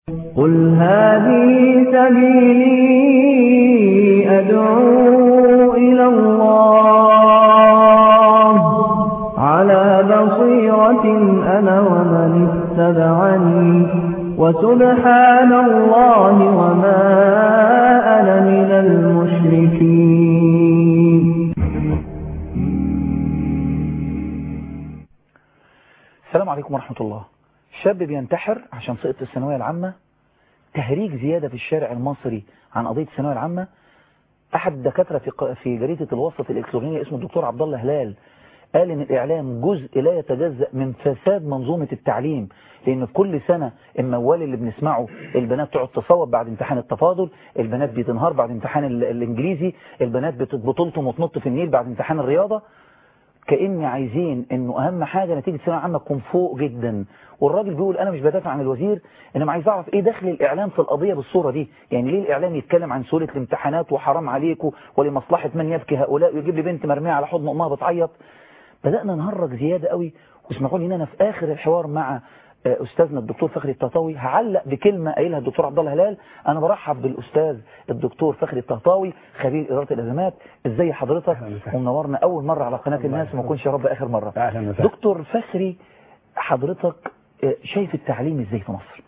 قل هذه سبيلي أدعو إلى الله على بصيرة أنا ومن اتبعني وسبحان الله وما أنا من المشركين السلام عليكم ورحمة الله شاب بينتحر عشان سقط الثانوية العامة تهريج زيادة في الشارع المصري عن قضية الثانوية العامة أحد الدكاترة في ق- في جريدة الوسط الإلكترونية اسمه الدكتور عبد الله هلال قال إن الإعلام جزء لا يتجزأ من فساد منظومة التعليم لأن في كل سنة الموال اللي بنسمعه البنات تقعد تصوت بعد امتحان التفاضل البنات بتنهار بعد امتحان ال- الإنجليزي البنات بت- بتلطم وتنط في النيل بعد امتحان الرياضة كأن عايزين انه اهم حاجة نتيجة ثانوية عامة تكون فوق جدا والراجل بيقول انا مش بدافع عن الوزير انما عايز اعرف ايه دخل الاعلام في القضية بالصورة دي يعني ليه الاعلام يتكلم عن سهولة الامتحانات وحرام عليكم ولمصلحة من يبكي هؤلاء ويجيب لي بنت مرمية على حضن امها بتعيط بدأنا نهرج زيادة قوي واسمحوا لي ان انا في اخر الحوار مع آه، استاذنا الدكتور فخري الطهطاوي هعلق بكلمة قايلها الدكتور عبد الله هلال انا برحب بالاستاذ الدكتور فخري الطهطاوي خبير ادارة الازمات ازاي حضرتك ومنورنا اول مرة على قناة الناس وما كنش يا رب اخر مرة اهلا وسهلا دكتور فخري حضرتك آه، شايف التعليم ازاي في مصر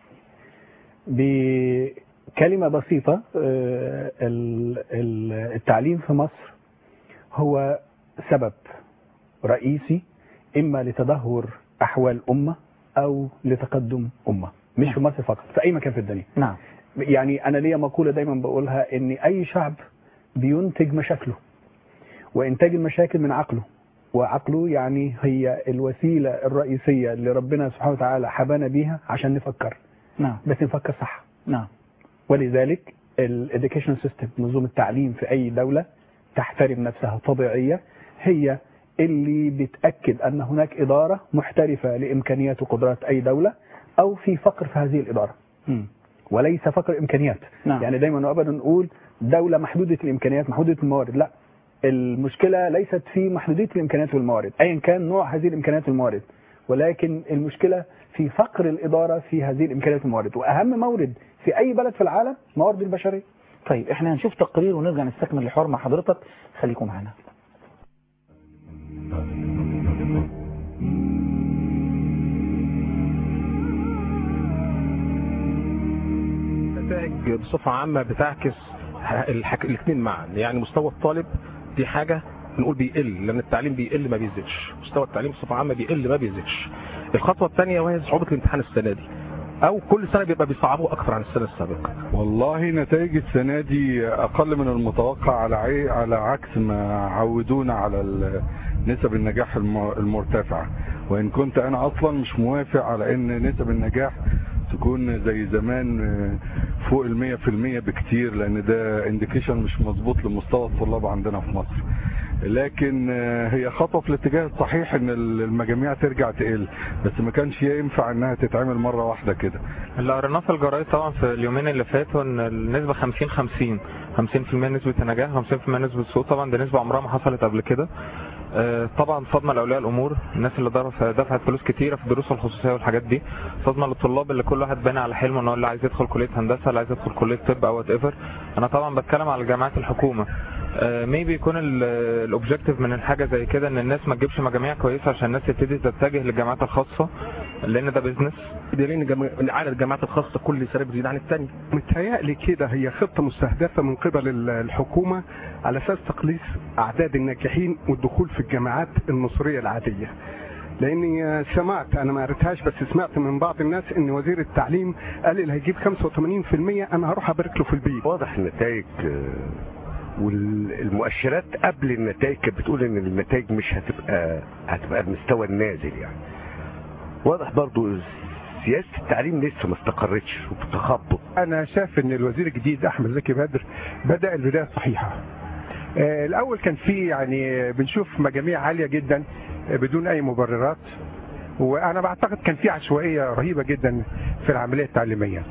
بكلمة بسيطة آه، ال- ال- التعليم في مصر هو سبب رئيسي إما لتدهور أحوال أمة أو لتقدم أمة مش في مصر فقط في أي مكان في الدنيا نعم يعني أنا ليا مقولة دايما بقولها إن أي شعب بينتج مشاكله وإنتاج المشاكل من عقله وعقله يعني هي الوسيلة الرئيسية اللي ربنا سبحانه وتعالى حبانا بيها عشان نفكر نعم بس نفكر صح نعم ولذلك الاديوكيشن سيستم نظام التعليم في اي دوله تحترم نفسها طبيعيه هي اللي بتاكد ان هناك اداره محترفه لامكانيات وقدرات اي دوله او في فقر في هذه الاداره مم. وليس فقر امكانيات نعم. يعني دايما وابدا نقول دوله محدوده الامكانيات محدوده الموارد لا المشكله ليست في محدوديه الامكانيات والموارد ايا كان نوع هذه الامكانيات والموارد ولكن المشكله في فقر الاداره في هذه الامكانيات والموارد واهم مورد في اي بلد في العالم موارد البشريه طيب احنا هنشوف تقرير ونرجع نستكمل الحوار مع حضرتك خليكم معانا النتائج بصفة عامة بتعكس الحك... الاثنين معا يعني مستوى الطالب دي حاجة بنقول بيقل لأن التعليم بيقل ما بيزيدش مستوى التعليم بصفة عامة بيقل ما بيزيدش الخطوة الثانية وهي صعوبة الامتحان السنة دي أو كل سنة بيبقى بيصعبوه أكثر عن السنة السابقة والله نتائج السنة دي أقل من المتوقع على عي... على عكس ما عودونا على ال- نسب النجاح الم- المرتفعة وإن كنت أنا أصلا مش موافق على إن نسب النجاح تكون زي زمان آه، فوق المية في المية بكتير لأن ده انديكيشن مش مظبوط لمستوى الطلاب عندنا في مصر لكن آه، هي خطوة في الاتجاه الصحيح ان المجاميع ترجع تقل بس ما كانش ينفع انها تتعمل مرة واحدة كده اللي قريناه في الجرايد طبعا في اليومين اللي فاتوا ان النسبه 50 50 50% نسبه نجاح 50% نسبه سقوط طبعا دي نسبه عمرها ما حصلت قبل كده آه، طبعا صدمه لاولياء الامور الناس اللي ضرف- دفعت فلوس كتيره في الدروس الخصوصيه والحاجات دي صدمه للطلاب اللي كل واحد باني على حلمه ان هو اللي عايز يدخل كليه هندسه اللي عايز يدخل كليه طب او وات ايفر انا طبعا بتكلم على جامعات الحكومه ميبي يكون الاوبجيكتيف من الحاجه زي كده ان الناس ما تجيبش مجاميع كويسه عشان الناس تبتدي تتجه للجامعات الخاصه لان ده بيزنس لأن جم... عدد الجامعات الخاصة كل سنة بتزيد عن الثانية متهيألي كده هي خطة مستهدفة من قبل ال- الحكومة على أساس تقليص أعداد الناجحين والدخول في الجامعات المصرية العادية لاني سمعت انا ما قريتهاش بس سمعت من بعض الناس ان وزير التعليم قال اللي هيجيب 85% انا هروح ابارك له في البيت واضح النتائج والمؤشرات قبل النتائج كانت بتقول ان النتائج مش هتبقى هتبقى المستوى النازل يعني واضح برضو سياسه التعليم لسه ما استقرتش وبتخبط انا شايف ان الوزير الجديد احمد زكي بدر بدا البدايه الصحيحه آه، الاول كان في يعني بنشوف مجاميع عاليه جدا آه، بدون اي مبررات وانا بعتقد كان في عشوائيه رهيبه جدا في العمليه التعليميه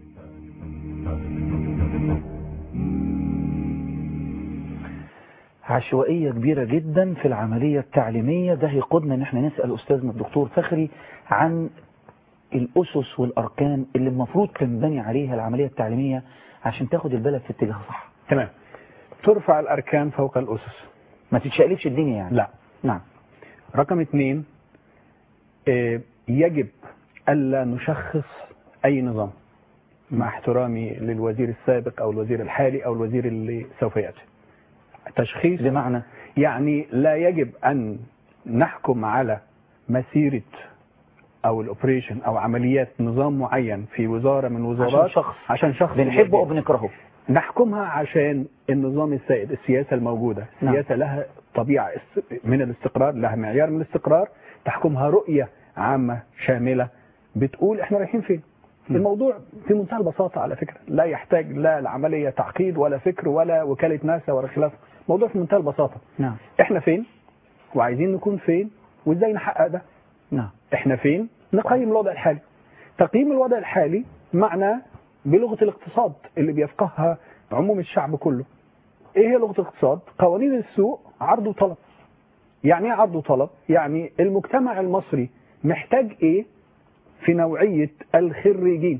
عشوائية كبيرة جدا في العملية التعليمية ده يقودنا ان احنا نسأل استاذنا الدكتور فخري عن الأسس والأركان اللي المفروض تنبني عليها العملية التعليمية عشان تاخد البلد في اتجاه صح تمام ترفع الأركان فوق الأسس ما تتشقلبش الدنيا يعني لا نعم رقم اثنين آه، يجب ألا نشخص أي نظام مع احترامي للوزير السابق أو الوزير الحالي أو الوزير اللي سوف يأتي تشخيص بمعنى يعني لا يجب أن نحكم على مسيرة أو الأوبريشن أو عمليات نظام معين في وزارة من وزارات عشان شخص. عشان شخص بنحبه أو بنكرهه نحكمها عشان النظام السائد السياسة الموجودة نعم. السياسة لها طبيعة است- من الاستقرار لها معيار من الاستقرار تحكمها رؤية عامة شاملة بتقول احنا رايحين فين الموضوع في منتهى البساطة على فكرة لا يحتاج لا العملية تعقيد ولا فكر ولا وكالة ناسا ولا خلاف موضوع في منتهى البساطة نعم احنا فين وعايزين نكون فين وازاي نحقق ده نعم احنا فين نقيم الوضع الحالي تقييم الوضع الحالي معنى بلغة الاقتصاد اللي بيفقهها عموم الشعب كله ايه هي لغة الاقتصاد قوانين السوق عرض وطلب يعني ايه عرض وطلب يعني المجتمع المصري محتاج ايه في نوعية الخريجين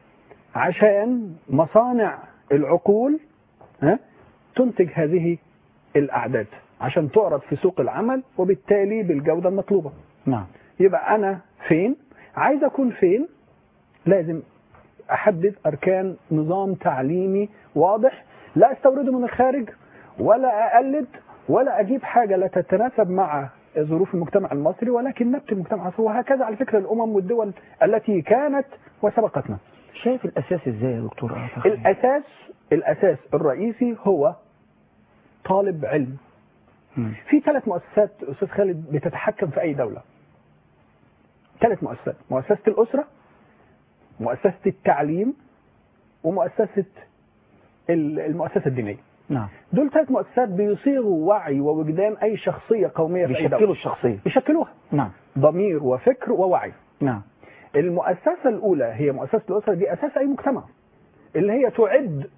عشان مصانع العقول ها تنتج هذه الأعداد عشان تعرض في سوق العمل وبالتالي بالجودة المطلوبة نعم يبقى أنا فين عايز أكون فين لازم أحدد أركان نظام تعليمي واضح لا أستورده من الخارج ولا أقلد ولا أجيب حاجة لا تتناسب مع ظروف المجتمع المصري ولكن نبت المجتمع المصري وهكذا على فكرة الأمم والدول التي كانت وسبقتنا شايف الأساس إزاي يا دكتور آه، فخري؟ الأساس الأساس الرئيسي هو طالب علم مم. في ثلاث مؤسسات أستاذ خالد بتتحكم في أي دولة ثلاث مؤسسات مؤسسة الأسرة مؤسسة التعليم ومؤسسة ال- المؤسسة الدينية نعم دول ثلاث مؤسسات بيصيغوا وعي ووجدان أي شخصية قومية في أي بيشكلوا دولة الشخصية يشكلوها نعم ضمير وفكر ووعي نعم المؤسسة الأولى هي مؤسسة الأسرة دي أساس أي مجتمع اللي هي تعد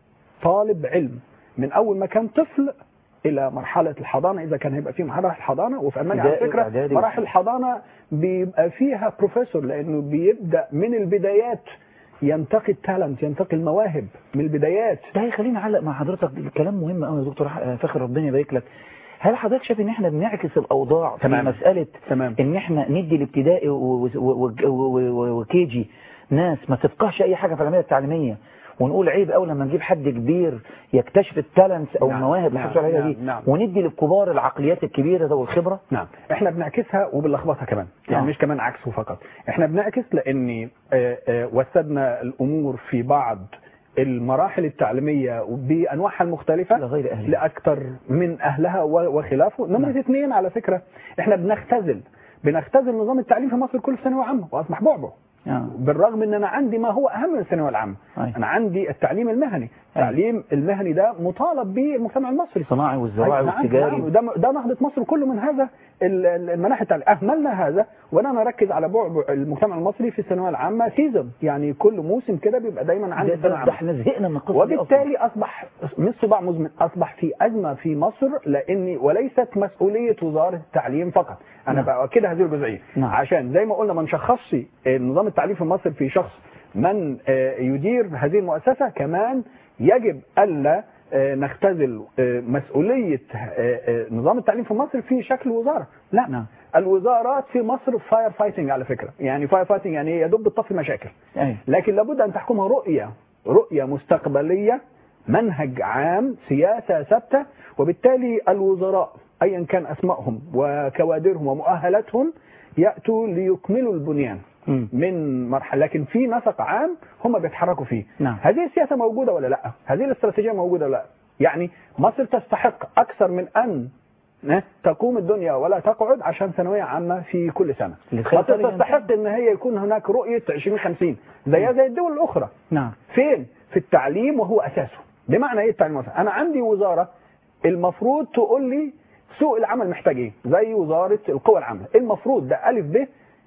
طالب علم من أول ما كان طفل إلى مرحلة الحضانة إذا كان هيبقى في مرحلة الحضانة وفي ألمانيا على ابتدائي فكرة وإعدادي مراحل الحضانة بيبقى فيها بروفيسور لأنه بيبدأ من البدايات ينتقي التالنت ينتقي المواهب من البدايات ده هيخليني اعلق مع حضرتك كلام مهم قوي يا دكتور آه، فخر ربنا يبارك لك هل حضرتك شايف ان احنا بنعكس الاوضاع في تمام. مساله تمام. ان احنا ندي الابتدائي و- و- و- و- وكيجي ناس ما تفقهش اي حاجه في العمليه التعليميه ونقول عيب قوي لما نجيب حد كبير يكتشف التالنتس او نعم، المواهب اللي نعم، حصل عليها نعم، دي نعم. وندي للكبار العقليات الكبيره ده والخبره نعم احنا بنعكسها وبنلخبطها كمان يعني آه. مش كمان عكسه فقط احنا بنعكس لان آه، آه، وسدنا الامور في بعض المراحل التعليميه بانواعها المختلفه لغير أهلها. لاكثر من اهلها و- وخلافه نمره نعم. اثنين على فكره احنا بنختزل بنختزل نظام التعليم في مصر كله في ثانويه عامه واصبح بعبع آه. بالرغم ان انا عندي ما هو اهم من الثانويه العامه أي. انا عندي التعليم المهني التعليم المهني ده مطالب به المجتمع المصري الصناعي والزراعي أي نعم، والتجاري نعم، ده ده نهضة مصر كله من هذا ال- ال- المناحي التعليمية أهملنا هذا وأنا نركز على بعبع المجتمع المصري في الثانوية العامة سيزون يعني كل موسم كده بيبقى دايما عندي ده, الثانوية ده, ده العامة احنا زهقنا من القصه دي أصلاً. وبالتالي أصبح مش صداع مزمن أصبح في أزمة في مصر لأني وليست مسؤولية وزارة التعليم فقط أنا نعم. بأكد هذه الجزئية نعم. عشان زي ما قلنا ما نشخصش نظام التعليم في مصر في شخص من آه، يدير هذه المؤسسة كمان يجب ألا آه، نختزل آه، مسؤولية آه، آه، نظام التعليم في مصر في شكل وزارة لا نعم. الوزارات في مصر فاير فايتنج على فكرة يعني فاير فايتنج يعني إيه؟ يدب الطفي مشاكل أي. لكن لابد أن تحكمها رؤية رؤية مستقبلية منهج عام سياسة ثابتة وبالتالي الوزراء أيا كان أسمائهم وكوادرهم ومؤهلاتهم يأتوا ليكملوا البنيان مم. من مرحلة لكن في نسق عام هم بيتحركوا فيه نعم. هذه السياسة موجودة ولا لا هذه الاستراتيجية موجودة ولا لا يعني مصر تستحق أكثر من أن نه، تقوم الدنيا ولا تقعد عشان ثانوية عامة في كل سنة اللي خلف مصر طريق تستحق ان هي يكون هناك رؤية 2050 زيها زي الدول الأخرى نعم فين في التعليم وهو أساسه بمعنى ايه التعليم مثلا انا عندي وزارة المفروض تقول لي سوق العمل محتاج ايه زي وزارة القوى العاملة المفروض ده ألف ب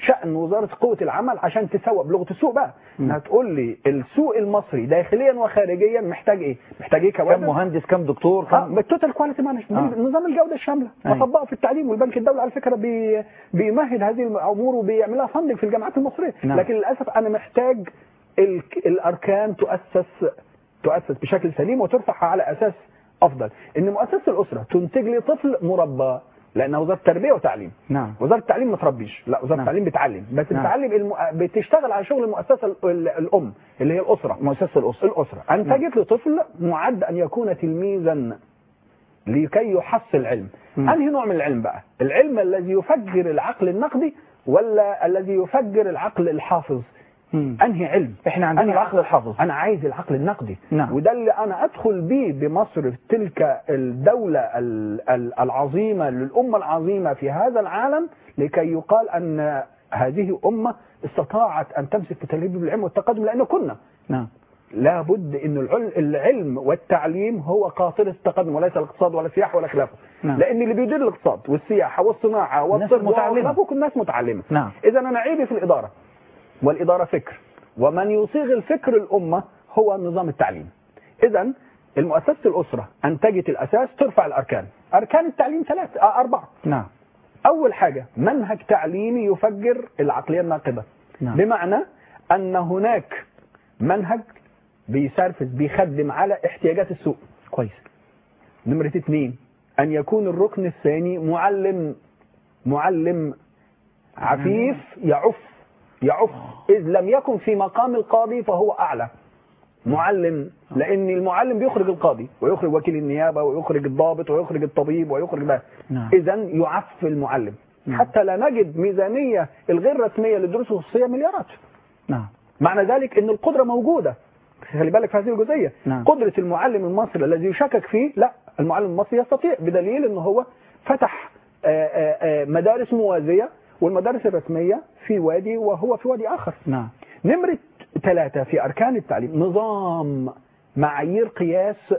شأن وزارة قوة العمل عشان تسوق بلغة السوق بقى انها تقول لي السوق المصري داخليا وخارجيا محتاج ايه محتاج ايه كم كوادر مهندس كم دكتور اه كم بالتوتال كواليتي مانجمنت آه. نظام الجوده الشامله أيوة. نطبقه في التعليم والبنك الدولي على فكره بي بيمهد هذه الامور وبيعملها فندنج في الجامعات المصريه نعم. لكن للاسف انا محتاج ال- الاركان تؤسس تؤسس بشكل سليم وترفع على اساس افضل ان مؤسسه الاسره تنتج لي طفل مربى لانها وزاره تربيه وتعليم نعم وزاره التعليم ما تربيش لا وزاره نعم. التعليم بتعلم بس نعم. بتعلم الم... بتشتغل على شغل المؤسسه ال- ال- الام اللي هي الاسره مؤسسة الأسرة الأسرة أنتجت لطفل معد أن يكون تلميذا لكي يحصل علم مم. أنهي نوع من العلم بقى العلم الذي يفجر العقل النقدي ولا الذي يفجر العقل الحافظ مم. أنهي علم احنا عندنا أنهي العقل الحافظ أنا عايز العقل النقدي نعم. وده اللي أنا أدخل بيه بمصر في تلك الدولة ال- ال- العظيمة للأمة العظيمة في هذا العالم لكي يقال أن هذه أمة استطاعت أن تمسك بتلهيب العلم والتقدم لأن كنا نعم لابد ان العل- العلم والتعليم هو قاطرة التقدم وليس الاقتصاد ولا السياحه ولا خلافه نعم. لان اللي بيدير الاقتصاد والسياحه والصناعه الناس والطب متعلمة. وخلافه كل الناس متعلمه نعم. اذا انا عيبي في الاداره والاداره فكر ومن يصيغ الفكر الامه هو نظام التعليم اذا المؤسسه الاسره انتجت الاساس ترفع الاركان اركان التعليم ثلاث آه اربعه نعم اول حاجه منهج تعليمي يفجر العقليه الناقده نعم. بمعنى ان هناك منهج بيسرفس بيخدم على احتياجات السوق كويس نمرة اثنين ان يكون الركن الثاني معلم معلم عفيف يعف يعف اذ لم يكن في مقام القاضي فهو اعلى معلم لان المعلم بيخرج القاضي ويخرج وكيل النيابه ويخرج الضابط ويخرج الطبيب ويخرج ده نعم. اذا يعف المعلم نعم. حتى لا نجد ميزانيه الغير رسميه للدروس الخصوصيه مليارات نعم معنى ذلك ان القدره موجوده خلي بالك في هذه الجزئيه نعم. قدره المعلم المصري الذي يشكك فيه لا المعلم المصري يستطيع بدليل ان هو فتح آه، آه، آه، مدارس موازيه والمدارس الرسميه في وادي وهو في وادي اخر نعم نمرة ثلاثة في أركان التعليم نظام معايير قياس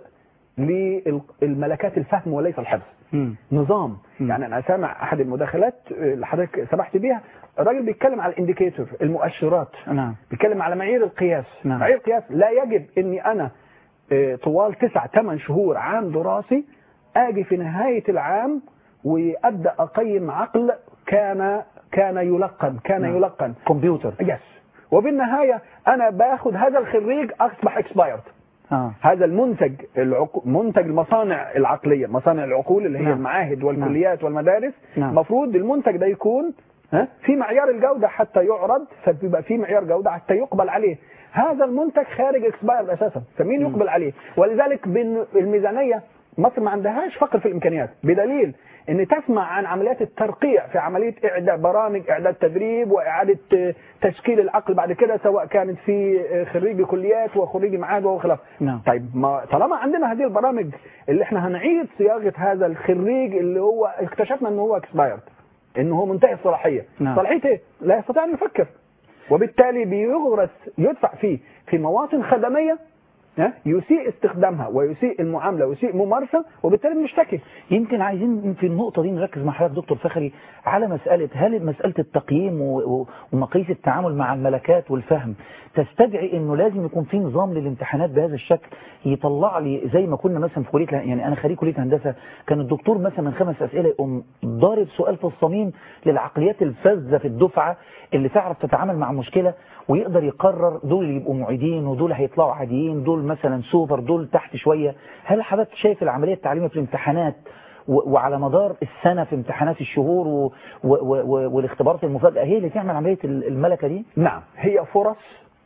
للملكات الفهم وليس الحفظ مم. نظام مم. يعني أنا سامع أحد المداخلات آه، اللي حضرتك سمحت بيها الراجل بيتكلم على الانديكيتور المؤشرات نعم بيتكلم على معايير القياس نعم. معايير القياس لا يجب اني انا آه، طوال تسع ثمان شهور عام دراسي اجي في نهايه العام وابدا اقيم عقل كان كان يلقن كان نعم. يلقن كمبيوتر يس وبالنهايه انا باخد هذا الخريج اصبح اكسبايرد اه هذا المنتج العقو... منتج المصانع العقليه مصانع العقول اللي هي نعم. المعاهد والكليات والمدارس نعم. المفروض المنتج ده يكون ها، في معيار الجوده حتى يعرض فبيبقى في معيار جوده حتى يقبل عليه هذا المنتج خارج اكسباير اساسا فمين يقبل عليه ولذلك بن- الميزانيه مصر ما عندهاش فقر في الامكانيات بدليل ان تسمع عن عمليات الترقيع في عمليه اعداد برامج اعداد تدريب واعاده آه، تشكيل العقل بعد كده سواء كانت في آه، خريجي كليات وخريجي معاد وخلاف نعم. طيب ما طالما عندنا هذه البرامج اللي احنا هنعيد صياغه هذا الخريج اللي هو اكتشفنا ان هو اكسبايرد ان هو منتهي الصلاحيه نعم. صلاحيه ايه لا يستطيع ان يفكر وبالتالي بيغرس يدفع فيه في مواطن خدميه ها، يسيء استخدامها ويسيء المعامله ويسيء ممارسه وبالتالي بنشتكي يمكن عايزين في النقطة دي نركز مع حضرتك دكتور فخري على مسألة هل مسألة التقييم و- و- ومقاييس التعامل مع الملكات والفهم تستدعي انه لازم يكون في نظام للامتحانات بهذا الشكل يطلع لي زي ما كنا مثلا في كلية يعني انا خريج كلية هندسة كان الدكتور مثلا من خمس اسئلة يقوم ضارب سؤال في الصميم للعقليات الفذة في الدفعة اللي تعرف تتعامل مع مشكلة ويقدر يقرر دول اللي يبقوا معيدين ودول هيطلعوا عاديين دول مثلا سوبر دول تحت شوية هل حضرتك شايف العملية التعليمية في الامتحانات و- وعلى مدار السنة في امتحانات الشهور و... و... و... والاختبارات المفاجئة هي اللي تعمل عملية ال- الملكة دي نعم هي فرص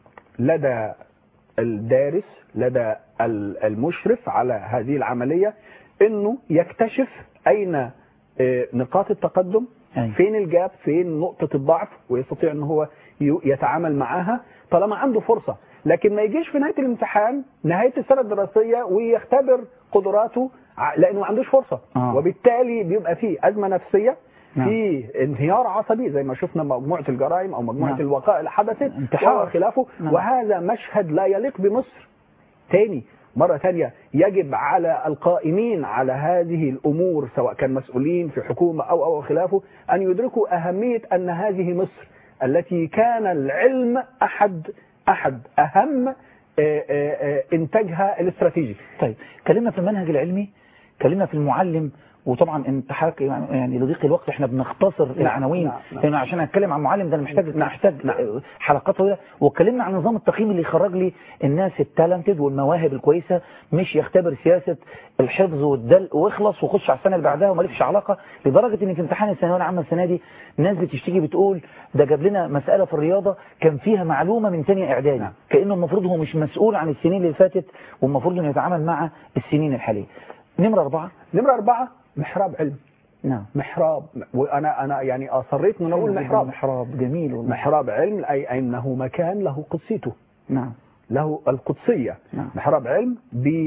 لدى الدارس لدى ال- المشرف على هذه العملية انه يكتشف اين آه، نقاط التقدم أيوة. فين الجاب فين نقطة الضعف ويستطيع ان هو ي- يتعامل معاها طالما عنده فرصة لكن ما يجيش في نهاية الامتحان نهاية السنة الدراسية ويختبر قدراته ع- لانه ما عندوش فرصة آه. وبالتالي بيبقى فيه ازمة نفسية نعم. في انهيار عصبي زي ما شفنا مجموعة الجرائم او مجموعة نعم. الوقائع اللي حدثت انتحار. وخلافه نعم. وهذا مشهد لا يليق بمصر تاني مرة تانية يجب على القائمين على هذه الأمور سواء كان مسؤولين في حكومة أو أو خلافه أن يدركوا أهمية أن هذه مصر التي كان العلم احد احد اهم آه، آه، آه، انتاجها الاستراتيجي طيب اتكلمنا في المنهج العلمي اتكلمنا في المعلم وطبعا انت حضرتك يعني لضيق الوقت احنا بنختصر العناوين نعم، نعم. لان عشان اتكلم عن معلم ده انا محتاج نعم، محتاج نعم. حلقات طويله واتكلمنا عن نظام التقييم اللي يخرج لي الناس التالنتد والمواهب الكويسه مش يختبر سياسه الحفظ والدلق واخلص وخش على السنه اللي بعدها ومالكش علاقه لدرجه ان في امتحان الثانويه العامه السنه دي ناس بتشتكي بتقول ده جاب لنا مساله في الرياضه كان فيها معلومه من ثانيه اعدادي نعم. كانه المفروض هو مش مسؤول عن السنين اللي فاتت والمفروض انه يتعامل مع السنين الحاليه نمره اربعه نمره اربعه محراب علم نعم محراب وانا انا يعني اصريت ان اقول محراب محراب جميل والله محراب علم اي انه مكان له قدسيته نعم له القدسيه نعم. محراب علم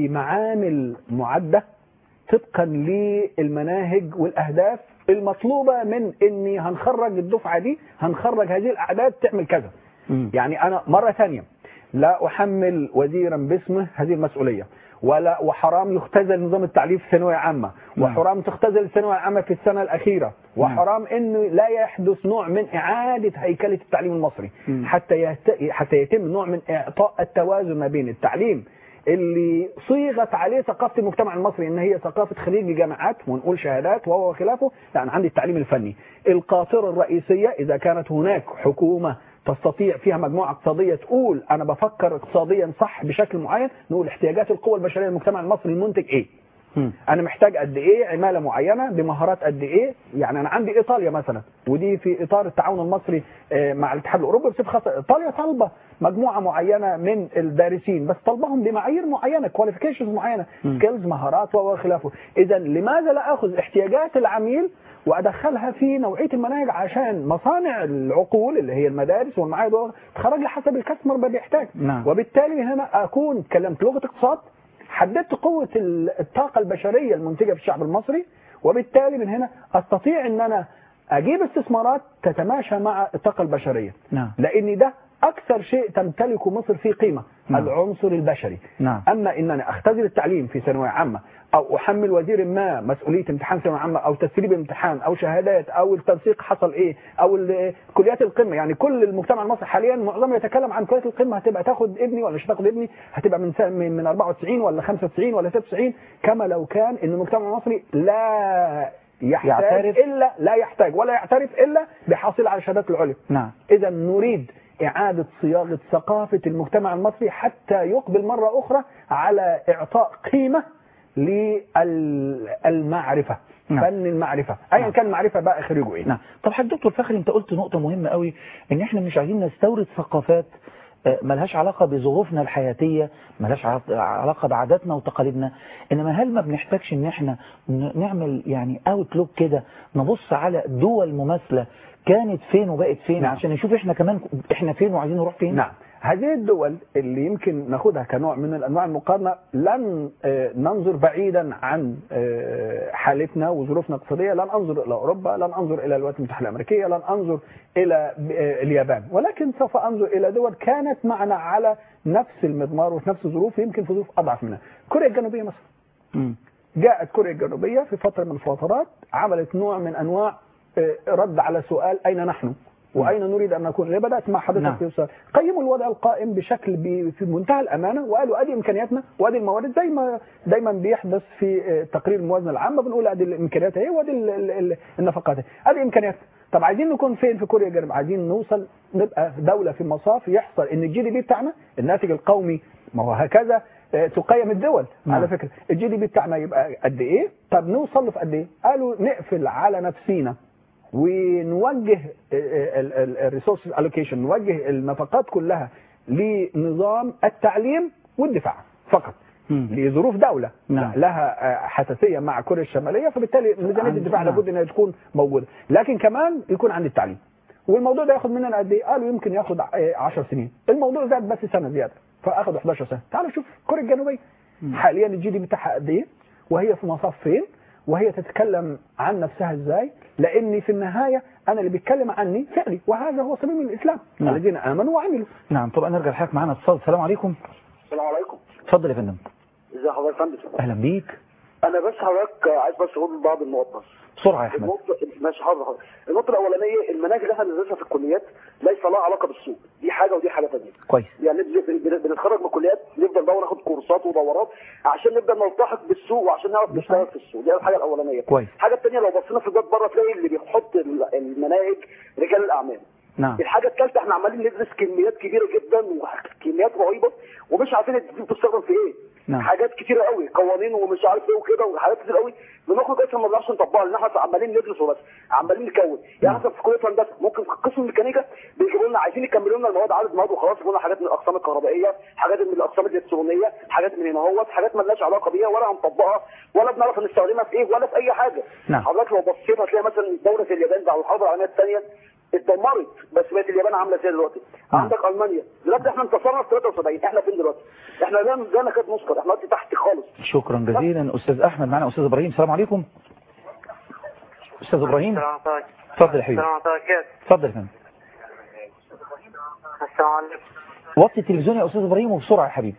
بمعامل معده طبقا للمناهج والاهداف المطلوبه من اني هنخرج الدفعه دي هنخرج هذه الاعداد تعمل كذا مم. يعني انا مره ثانيه لا احمل وزيرا باسمه هذه المسؤوليه ولا وحرام يختزل نظام التعليم في الثانويه عامه نعم. وحرام تختزل الثانويه العامه في السنه الاخيره وحرام انه لا يحدث نوع من اعاده هيكله التعليم المصري مم. حتى يت... حتى يتم نوع من اعطاء التوازن ما بين التعليم اللي صيغت عليه ثقافه المجتمع المصري ان هي ثقافه خريج جامعات ونقول شهادات وهو خلافه لا انا عندي التعليم الفني القاطره الرئيسيه اذا كانت هناك حكومه تستطيع فيها مجموعه اقتصاديه تقول انا بفكر اقتصاديا صح بشكل معين نقول احتياجات القوى البشريه للمجتمع المصري المنتج ايه مم. انا محتاج قد ايه عماله معينه بمهارات قد ايه يعني انا عندي ايطاليا مثلا ودي في اطار التعاون المصري آه، مع الاتحاد الاوروبي بصفه خاصه ايطاليا طالبه مجموعه معينه من الدارسين بس طالبهم بمعايير معينه كواليفيكيشنز معينه مم. سكيلز مهارات وخلافه اذا لماذا لا اخذ احتياجات العميل وادخلها في نوعيه المناهج عشان مصانع العقول اللي هي المدارس والمعاهد تخرج لي حسب الكاستمر ما بيحتاج نعم. وبالتالي هنا اكون اتكلمت لغه اقتصاد حددت قوة ال- الطاقة البشرية المنتجة في الشعب المصري وبالتالي من هنا استطيع ان انا اجيب استثمارات تتماشى مع الطاقة البشرية نعم لان ده اكثر شيء تمتلكه مصر فيه قيمة نعم. العنصر البشري نعم اما ان انا اختزل التعليم في ثانويه عامه او احمل وزير ما مسؤوليه امتحان ثانويه عامه او تسريب امتحان او شهادات او التنسيق حصل ايه او ال- كليات القمه يعني كل المجتمع المصري حاليا معظمه يتكلم عن كليات القمه هتبقى تاخد ابني ولا مش هتاخد ابني هتبقى من سنة من من 94 ولا 95 ولا 96 كما لو كان ان المجتمع المصري لا يحتاج يعترف. الا لا يحتاج ولا يعترف الا بحاصل على الشهادات العليا نعم إذا نريد إعادة صياغة ثقافة المجتمع المصري حتى يقبل مرة أخرى على إعطاء قيمة للمعرفة نعم. فن المعرفة أيا نعم. كان المعرفة بقى خريجه إيه نعم طب حضرتك دكتور فخري انت قلت نقطة مهمة قوي ان احنا مش عايزين نستورد ثقافات آه، ملهاش علاقة بظروفنا الحياتية ملهاش ع- علاقة بعاداتنا وتقاليدنا انما هل ما بنحتاجش ان احنا ن- نعمل يعني اوتلوك كده نبص على دول مماثلة كانت فين وبقت فين نعم. عشان نشوف احنا كمان احنا فين وعايزين نروح فين نعم هذه الدول اللي يمكن ناخدها كنوع من الانواع المقارنه لن آه، ننظر بعيدا عن آه، حالتنا وظروفنا الاقتصاديه لن انظر الى اوروبا لن انظر الى الولايات المتحده الامريكيه لن انظر الى آه، اليابان ولكن سوف انظر الى دول كانت معنا على نفس المضمار وفي نفس الظروف يمكن في ظروف اضعف منها كوريا الجنوبيه مثلا مم. جاءت كوريا الجنوبية في فترة من الفترات عملت نوع من أنواع آه، رد على سؤال أين نحن وأين نريد أن نكون اللي بدأت مع حضرتك نعم. في سؤال قيموا الوضع القائم بشكل بي- في منتهى الأمانة وقالوا أدي إمكانياتنا وأدي الموارد زي ما دايما بيحدث في آه، تقرير الموازنة العامة بنقول أدي الإمكانيات أهي وأدي ال- ال- ال- النفقات أهي أدي إمكانياتنا طب عايزين نكون فين في كوريا الجنوبية عايزين نوصل نبقى دولة في مصاف يحصل إن الجي دي بي بتاعنا الناتج القومي ما هو هكذا آه، تقيم الدول نعم. على فكره الجي دي بي بتاعنا يبقى قد ايه طب نوصل له في قد ايه قالوا نقفل على نفسينا ونوجه الريسورس الوكيشن نوجه النفقات كلها لنظام التعليم والدفاع فقط مم. لظروف دوله نعم. لها آه، حساسيه مع كوريا الشماليه فبالتالي ميزانيه عند- الدفاع نعم. لابد انها تكون موجوده لكن كمان يكون عند التعليم والموضوع ده ياخد مننا قد ايه؟ قالوا يمكن ياخد 10 سنين الموضوع زاد بس سنه زياده فاخد 11 سنه تعالوا شوف كوريا الجنوبيه حاليا الجي دي بي بتاعها قد ايه وهي في مصاف فين وهي تتكلم عن نفسها ازاي لاني في النهايه انا اللي بيتكلم عني فعلي وهذا هو صميم الاسلام نعم. الذين امنوا وعملوا نعم طب انا ارجع لحضرتك معانا اتصال السلام عليكم السلام عليكم اتفضل يا فندم ازي حضرتك يا فندم اهلا بيك انا بس حضرتك عايز بس اقول بعض النقط بس بسرعه يا احمد النقطة ماشي حاضر حاضر النقطة الأولانية المناهج اللي احنا بندرسها في الكليات ليس لها علاقة بالسوق دي حاجة ودي حاجة ثانية كويس يعني بن- بن- بنتخرج من الكليات نفضل بقى ناخد كورسات ودورات عشان نبدا نلتحق بالسوق وعشان نعرف نشتغل في السوق دي الحاجة الأولانية كويس. الحاجة الثانية لو بصينا في البلاد بره تلاقي اللي بيحط ال- المناهج رجال الأعمال نعم الحاجة الثالثة احنا عمالين ندرس كميات كبيرة جدا وكميات رهيبة ومش عارفين دي بتستخدم في ايه نعم. حاجات كتيرة قوي قوانين ومش عارف ايه وكده وحاجات كتير قوي بنخرج اصلا ما بنعرفش نطبقها لان احنا عمالين ندرس وبس عمالين نكون يعني مثلا في كليه هندسه ممكن في قسم الميكانيكا بيجيبوا لنا عايزين يكملوا لنا المواد عدد مواد وخلاص يجيبوا لنا حاجات من الاقسام الكهربائيه حاجات من الاقسام الالكترونيه حاجات من هنا اهوت حاجات ما لناش علاقه بيها ولا هنطبقها ولا بنعرف نستخدمها في ايه ولا في اي حاجه نعم. حضرتك لو بصيت هتلاقي مثلا دوله اليابان بعد الحرب العالميه الثانيه اتدمرت بس بقت اليابان عامله ازاي دلوقتي نعم. عندك المانيا دلوقتي احنا انتصرنا في 73 احنا فين دلوقتي احنا لا لا نكاد نذكر احنا دلوقتي تحت خالص شكرا جزيلا استاذ احمد معنا استاذ ابراهيم السلام عليكم استاذ ابراهيم السلام عليكم اتفضل يا حبيبي السلام عليكم اتفضل يا فندم السلام عليكم وطي التلفزيون يا استاذ ابراهيم وبسرعه يا حبيبي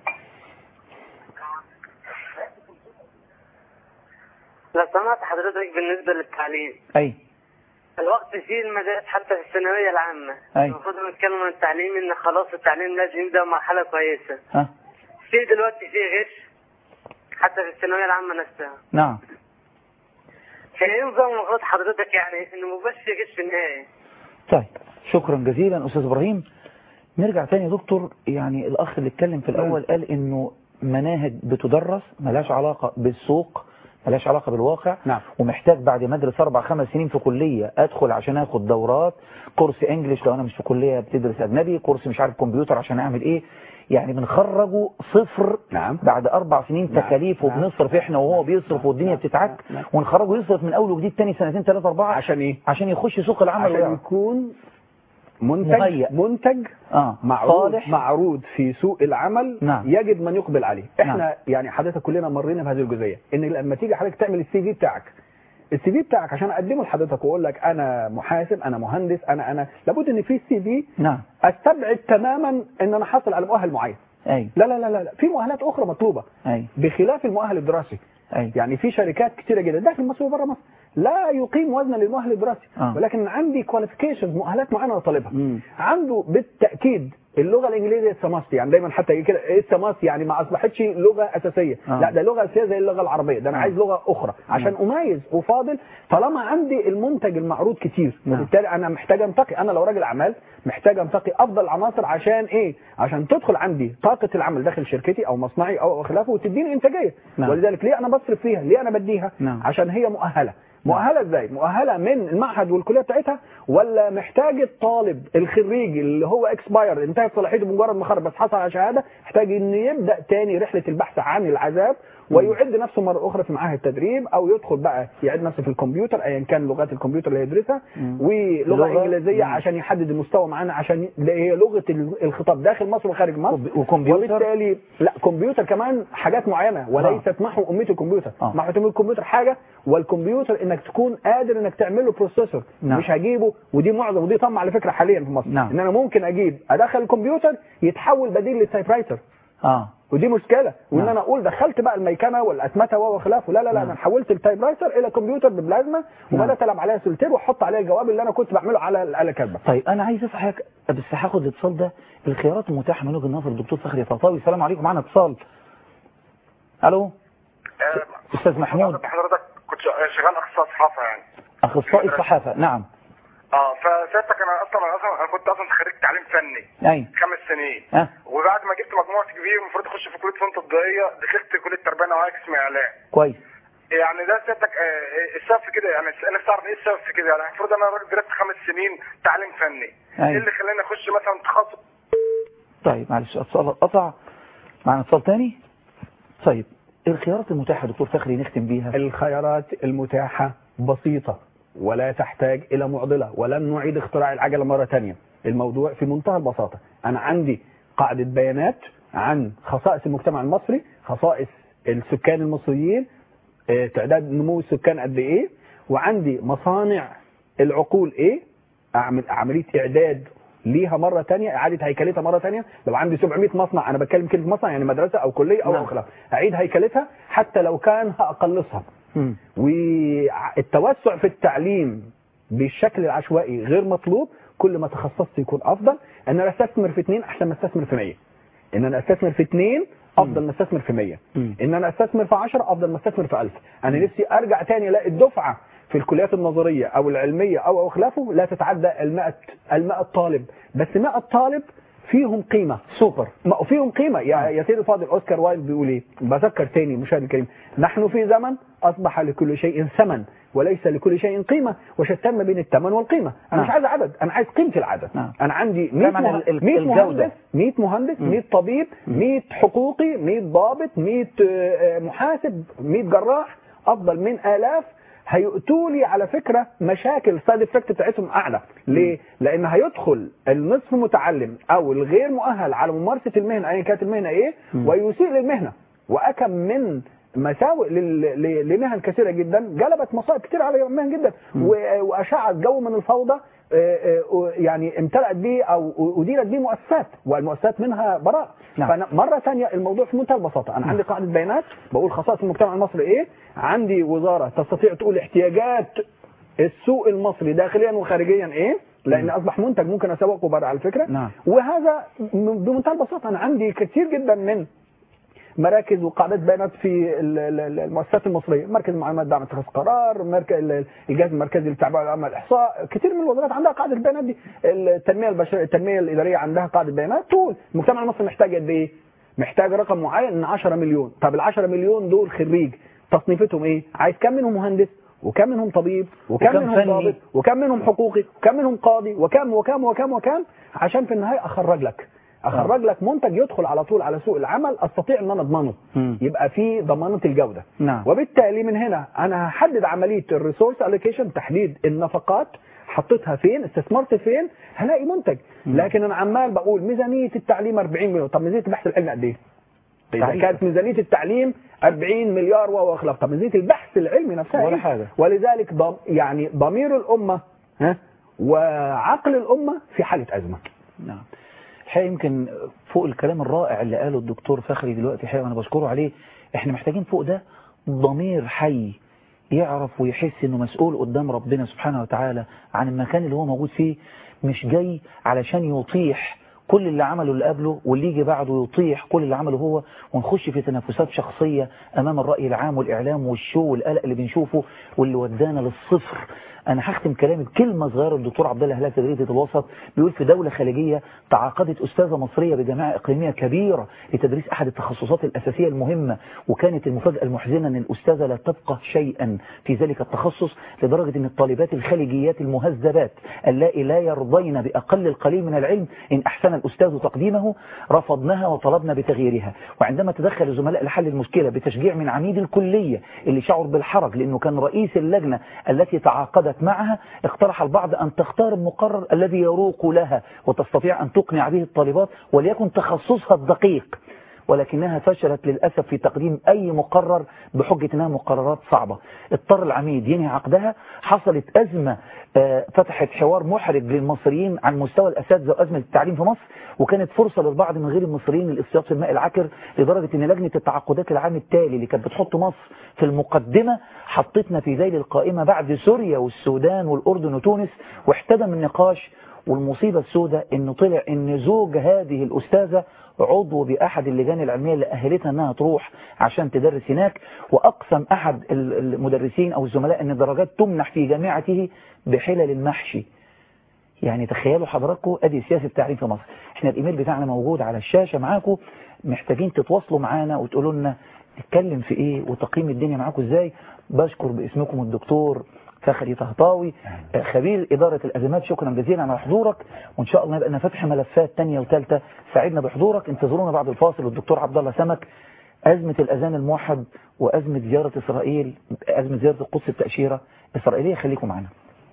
لو سمحت حضرتك بالنسبة للتعليم اي الوقت في المدارس حتى في الثانوية العامة أي. المفروض نتكلم عن التعليم ان خلاص التعليم لازم يبدأ مرحلة كويسة ها في دلوقتي في غش حتى في الثانوية العامة نفسها نعم فايه نظام المفروض حضرتك يعني انه مبقاش في غش في النهاية طيب شكرا جزيلا استاذ ابراهيم نرجع تاني يا دكتور يعني الاخ اللي اتكلم في الاول قال انه مناهج بتدرس ملهاش علاقه بالسوق ملهاش علاقه بالواقع نعم. ومحتاج بعد ما ادرس اربع خمس سنين في كليه ادخل عشان اخد دورات كورس انجليش لو انا مش في كليه بتدرس اجنبي كورس مش عارف كمبيوتر عشان اعمل ايه يعني بنخرجه صفر نعم. بعد اربع سنين نعم. تكاليف نعم. وبنصرف احنا وهو بيصرف والدنيا بتتعك نعم. ونخرجه يصرف من اول وجديد تاني سنتين ثلاثه اربعه عشان ايه عشان يخش سوق العمل عشان ويعرف. يكون منتج مهيأ. منتج اه معروض صالح معروض في سوق العمل نعم. يجد من يقبل عليه احنا نعم. يعني حضرتك كلنا مرينا بهذه الجزئيه ان لما تيجي حضرتك تعمل السي في بتاعك السي في بتاعك عشان اقدمه لحضرتك واقول لك انا محاسب انا مهندس انا انا لابد ان في السي في نعم استبعد تماما ان انا حاصل على مؤهل معين اي لا لا لا لا لا. في مؤهلات اخرى مطلوبه اي بخلاف المؤهل الدراسي اي يعني في شركات كتيرة جدا داخل مصر وبره مصر لا يقيم وزنا للمؤهل الدراسي آه. ولكن عندي كواليفيكيشنز مؤهلات معينه انا طالبها مم. عنده بالتاكيد اللغه الانجليزيه السماست يعني دايما حتى يجي كده ايه السماست يعني ما اصبحتش لغه اساسيه آه. لا ده لغه اساسيه زي اللغه العربيه ده انا آه. عايز لغه اخرى عشان اميز وفاضل طالما عندي المنتج المعروض كتير نعم. وبالتالي انا محتاج انتقي انا لو راجل اعمال محتاج انتقي افضل العناصر عشان ايه عشان تدخل عندي طاقه العمل داخل شركتي او مصنعي او خلافه وتديني انتاجيه نعم. ولذلك ليه انا بصرف فيها ليه انا بديها نعم. عشان هي مؤهله مؤهله ازاي مؤهله من المعهد والكليه بتاعتها ولا محتاج الطالب الخريج اللي هو اكسباير انتهت صلاحيته بمجرد ما خرج بس حصل على شهاده محتاج انه يبدا تاني رحله البحث عن العذاب ويعد نفسه مره اخرى في معاهد تدريب او يدخل بقى يعد نفسه في الكمبيوتر ايا كان لغات الكمبيوتر اللي هيدرسها مم. ولغه لغة- انجليزيه مم. عشان يحدد المستوى معانا عشان اللي هي لغه ال- الخطاب داخل مصر وخارج مصر وب- وكمبيوتر؟ وبالتالي لا كمبيوتر كمان حاجات معينه وليست محو اميه الكمبيوتر آه. محو اميه الكمبيوتر حاجه والكمبيوتر انك تكون قادر انك تعمل له بروسيسور نعم. مش هجيبه ودي معظم ودي طمع على فكره حاليا في مصر نعم. ان انا ممكن اجيب ادخل الكمبيوتر يتحول بديل للتايب رايتر اه ودي مشكله وان نعم. انا اقول دخلت بقى الميكنه والاتمته وخلافه لا لا لا نعم. انا حولت التايب رايتر الى كمبيوتر ببلازما نعم. وبدات العب عليها سولتير واحط عليها الجواب اللي انا كنت بعمله على الاله كاتبه طيب انا عايز اسال حضرتك بس هاخد الاتصال ده الخيارات المتاحه من وجهه نظر الدكتور فخري طاطاوي السلام عليكم معانا اتصال الو استاذ محمود حضرتك كنت شغال اخصائي صحافه يعني اخصائي الصحافه نعم اه فسيادتك انا اصلا انا اصلا انا كنت اصلا خريج تعليم فني اي خمس سنين اه وبعد ما جبت مجموع كبير المفروض اخش في كليه فنون تطبيقيه دخلت كليه تربيه نوعيه قسم اعلام كويس يعني ده سيادتك آه، آه، السبب في كده يعني انا نفسي اعرف ايه السبب في كده يعني المفروض انا راجل درست خمس سنين تعليم فني أيوة. ايه اللي خلاني اخش مثلا تخصص طيب معلش اتصال قطع معنا اتصال تاني طيب الخيارات المتاحه دكتور فخري نختم بيها الخيارات المتاحة بسيطة ولا تحتاج إلى معضلة ولن نعيد اختراع العجلة مرة تانية الموضوع في منتهى البساطة أنا عندي قاعدة بيانات عن خصائص المجتمع المصري خصائص السكان المصريين آه، تعداد نمو السكان قد إيه وعندي مصانع العقول إيه أعمل عملية إعداد ليها مره تانية اعاده هيكلتها مره تانية لو عندي 700 مصنع انا بتكلم كلمه مصنع يعني مدرسه او كليه او نعم. او خلاف اعيد هيكلتها حتى لو كان هاقلصها مم. والتوسع في التعليم بالشكل العشوائي غير مطلوب كل ما تخصصت يكون افضل ان انا استثمر في اثنين احسن ما استثمر في 100 ان انا استثمر في اثنين افضل ما استثمر في 100 مم. ان انا استثمر في 10 افضل ما استثمر في 1000 انا نفسي ارجع تاني الاقي الدفعه في الكليات النظريه او العلميه او او خلافه لا تتعدى ال 100 ال 100 طالب بس 100 طالب فيهم قيمه سوبر ما فيهم قيمه يا يا سيدي الفاضل اوسكار وايلد بيقول ايه بذكر تاني مشاهد الكريم نحن في زمن اصبح لكل شيء ثمن وليس لكل شيء قيمه وشتان ما بين الثمن والقيمه انا نعم. مش عايز عدد انا عايز قيمه العدد نعم. انا عندي 100 كمان مه... ال- ال- 100 الجودة. مهندس 100 مهندس 100 طبيب 100 حقوقي 100 ضابط 100 آه، محاسب 100 جراح افضل من الاف هيؤتوا لي على فكره مشاكل سايد افكت بتاعتهم اعلى ليه؟ لان هيدخل النصف متعلم او الغير مؤهل على ممارسه المهنه ايا كانت المهنه ايه ويسيء للمهنه واكم من مساوئ لل- ل- لمهن كثيره جدا جلبت مصائب كتير على مهن جدا و- واشاعت جو من الفوضى آه، آه، يعني امتلأت به او اديرت به مؤسسات والمؤسسات منها براء نعم. فانا مره ثانيه الموضوع في منتهى البساطه انا عندي قاعده بيانات بقول خصائص المجتمع المصري ايه عندي وزاره تستطيع تقول احتياجات السوق المصري داخليا وخارجيا ايه لان اصبح منتج ممكن اسوقه بره على فكره نعم. وهذا م- بمنتهى البساطه انا عندي كثير جدا من مراكز وقاعدات بيانات في ال- ال- ال- المؤسسات المصريه مركز معلومات دعم اتخاذ قرار مركز ال- الجهاز المركزي للتعبئه العامه الاحصاء كثير من الوزارات عندها قاعده البيانات دي التنميه البشريه التنميه الاداريه عندها قاعده بيانات طول المجتمع المصري محتاج قد ايه محتاج رقم معين من 10 مليون طب ال 10 مليون دول خريج تصنيفتهم ايه عايز كم منهم مهندس وكم منهم طبيب وكم, وكم منهم فني؟ ضابط وكم منهم حقوقي وكم منهم قاضي وكم وكم وكم وكم عشان في النهايه اخرج لك اخرج لك منتج يدخل على طول على سوق العمل استطيع ان انا اضمنه مم. يبقى في ضمانه الجوده نعم. وبالتالي من هنا انا هحدد عمليه الريسورس الوكيشن تحديد النفقات حطيتها فين استثمرت فين هلاقي منتج لكن انا عمال بقول ميزانيه التعليم 40 مليون طب ميزانيه البحث العلمي قد ايه اذا تعريف. كانت ميزانيه التعليم 40 مليار و وخلاف طب ميزانيه البحث العلمي نفسها ولا إيه؟ حاجة. ولذلك ضم يعني ضمير الامه ها وعقل الامه في حاله ازمه نعم الحقيقة يمكن فوق الكلام الرائع اللي قاله الدكتور فخري دلوقتي حقيقة وانا بشكره عليه احنا محتاجين فوق ده ضمير حي يعرف ويحس انه مسؤول قدام ربنا سبحانه وتعالى عن المكان اللي هو موجود فيه مش جاي علشان يطيح كل اللي عمله اللي قبله واللي يجي بعده يطيح كل اللي عمله هو ونخش في تنافسات شخصية امام الرأي العام والاعلام والشو والقلق اللي بنشوفه واللي ودانا للصفر انا هختم كلامي بكلمه صغيره الدكتور عبد الله هلال في جريده الوسط بيقول في دوله خليجيه تعاقدت استاذه مصريه بجامعه اقليميه كبيره لتدريس احد التخصصات الاساسيه المهمه وكانت المفاجاه المحزنه ان الاستاذه لا تفقه شيئا في ذلك التخصص لدرجه ان الطالبات الخليجيات المهذبات اللائي لا يرضين باقل القليل من العلم ان احسن الاستاذ تقديمه رفضناها وطلبنا بتغييرها وعندما تدخل الزملاء لحل المشكله بتشجيع من عميد الكليه اللي شعر بالحرج لانه كان رئيس اللجنه التي تعاقدت معها اقترح البعض أن تختار المقرر الذي يروق لها وتستطيع أن تقنع به الطالبات وليكن تخصصها الدقيق ولكنها فشلت للأسف في تقديم أي مقرر بحجة أنها مقررات صعبة اضطر العميد ينهي عقدها حصلت أزمة آه، فتحت حوار محرج للمصريين عن مستوى الأساتذة وأزمة التعليم في مصر وكانت فرصة للبعض من غير المصريين للاصطياد في الماء العكر لدرجة أن لجنة التعاقدات العام التالي اللي كانت بتحط مصر في المقدمة حطتنا في ذيل القائمة بعد سوريا والسودان والأردن وتونس واحتدم النقاش والمصيبة السوداء انه طلع ان زوج هذه الأستاذة عضو بأحد اللجان العلمية اللي أهلتها أنها تروح عشان تدرس هناك وأقسم أحد المدرسين أو الزملاء أن الدرجات تمنح في جامعته بحلل المحشي يعني تخيلوا حضراتكم ادي سياسه التعليم في مصر احنا الايميل بتاعنا موجود على الشاشه معاكم محتاجين تتواصلوا معانا وتقولوا لنا نتكلم في ايه وتقييم الدنيا معاكم ازاي بشكر باسمكم الدكتور فخري طهطاوي آه، خبير إدارة الأزمات شكرا جزيلا على حضورك وإن شاء الله يبقى لنا فتح ملفات تانية وثالثة سعدنا بحضورك انتظرونا بعد الفاصل الدكتور عبد الله سمك أزمة الأذان الموحد وأزمة زيارة إسرائيل أزمة زيارة القدس التأشيرة إسرائيلية خليكم معنا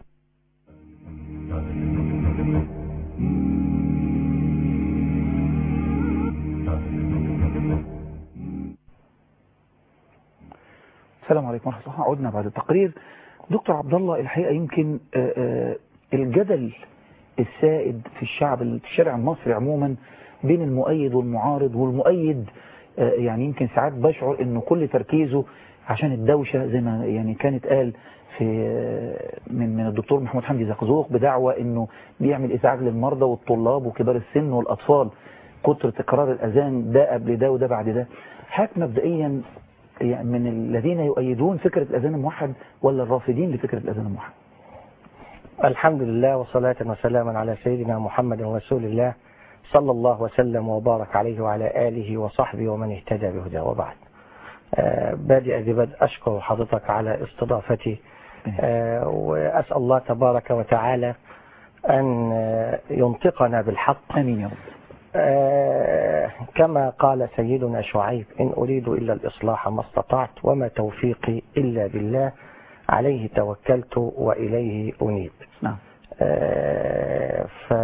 السلام عليكم ورحمة الله عدنا بعد التقرير دكتور عبد الله الحقيقة يمكن آه، آه، الجدل السائد في الشعب في الشارع المصري عموما بين المؤيد والمعارض والمؤيد آه، يعني يمكن ساعات بشعر انه كل تركيزه عشان الدوشة زي ما يعني كانت قال في آه، من من الدكتور محمود حمدي زقزوق بدعوى انه بيعمل ازعاج للمرضى والطلاب وكبار السن والاطفال كتر تكرار الاذان ده قبل ده وده بعد ده حضرتك مبدئيا يعني من الذين يؤيدون فكرة الاذان الموحد ولا الرافضين لفكرة الاذان الموحد الحمد لله وصلاة وسلاما على سيدنا محمد رسول الله صلى الله وسلم وبارك عليه وعلى آله وصحبه ومن اهتدى بهداه وبعد آه، بادئ ببدء أشكر حضرتك على استضافتي آه، وأسأل الله تبارك وتعالى أن آه، ينطقنا بالحق امين يا رب آه، كما قال سيدنا شعيب إن أريد إلا الإصلاح ما استطعت وما توفيقي إلا بالله عليه توكلت وإليه أنيب نعم آه،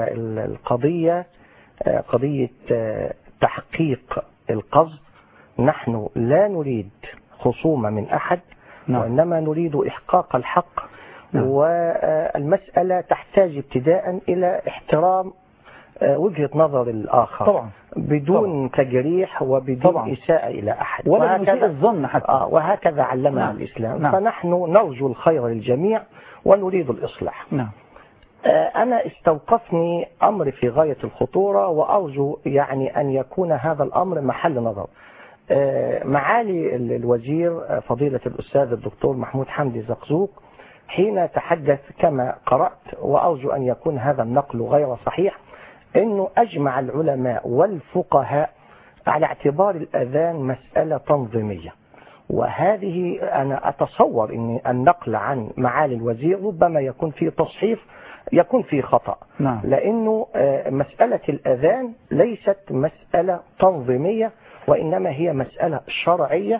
فالقضية آه، قضية آه، تحقيق القصد نحن لا نريد خصومة من أحد نعم. وإنما نريد إحقاق الحق نعم. والمسألة تحتاج ابتداء إلى احترام آه، وجهة نظر الآخر طبعا بدون تجريح وبدون طبعا. إساءة إلى أحد ولا بنسيء الظن حتى آه وهكذا علمنا نعم. الإسلام نعم. فنحن نرجو الخير للجميع ونريد الإصلاح نعم آه، أنا استوقفني أمر في غاية الخطورة وأرجو يعني أن يكون هذا الأمر محل نظر آه، معالي ال- الوزير آه، فضيلة الأستاذ الدكتور محمود حمدي زقزوق حين تحدث كما قرأت وأرجو أن يكون هذا النقل غير صحيح أنه أجمع العلماء والفقهاء على اعتبار الأذان مسألة تنظيمية وهذه أنا أتصور أن النقل عن معالي الوزير ربما يكون فيه تصحيف يكون فيه خطأ نعم لأنه آه، مسألة الأذان ليست مسألة تنظيمية وإنما هي مسألة شرعية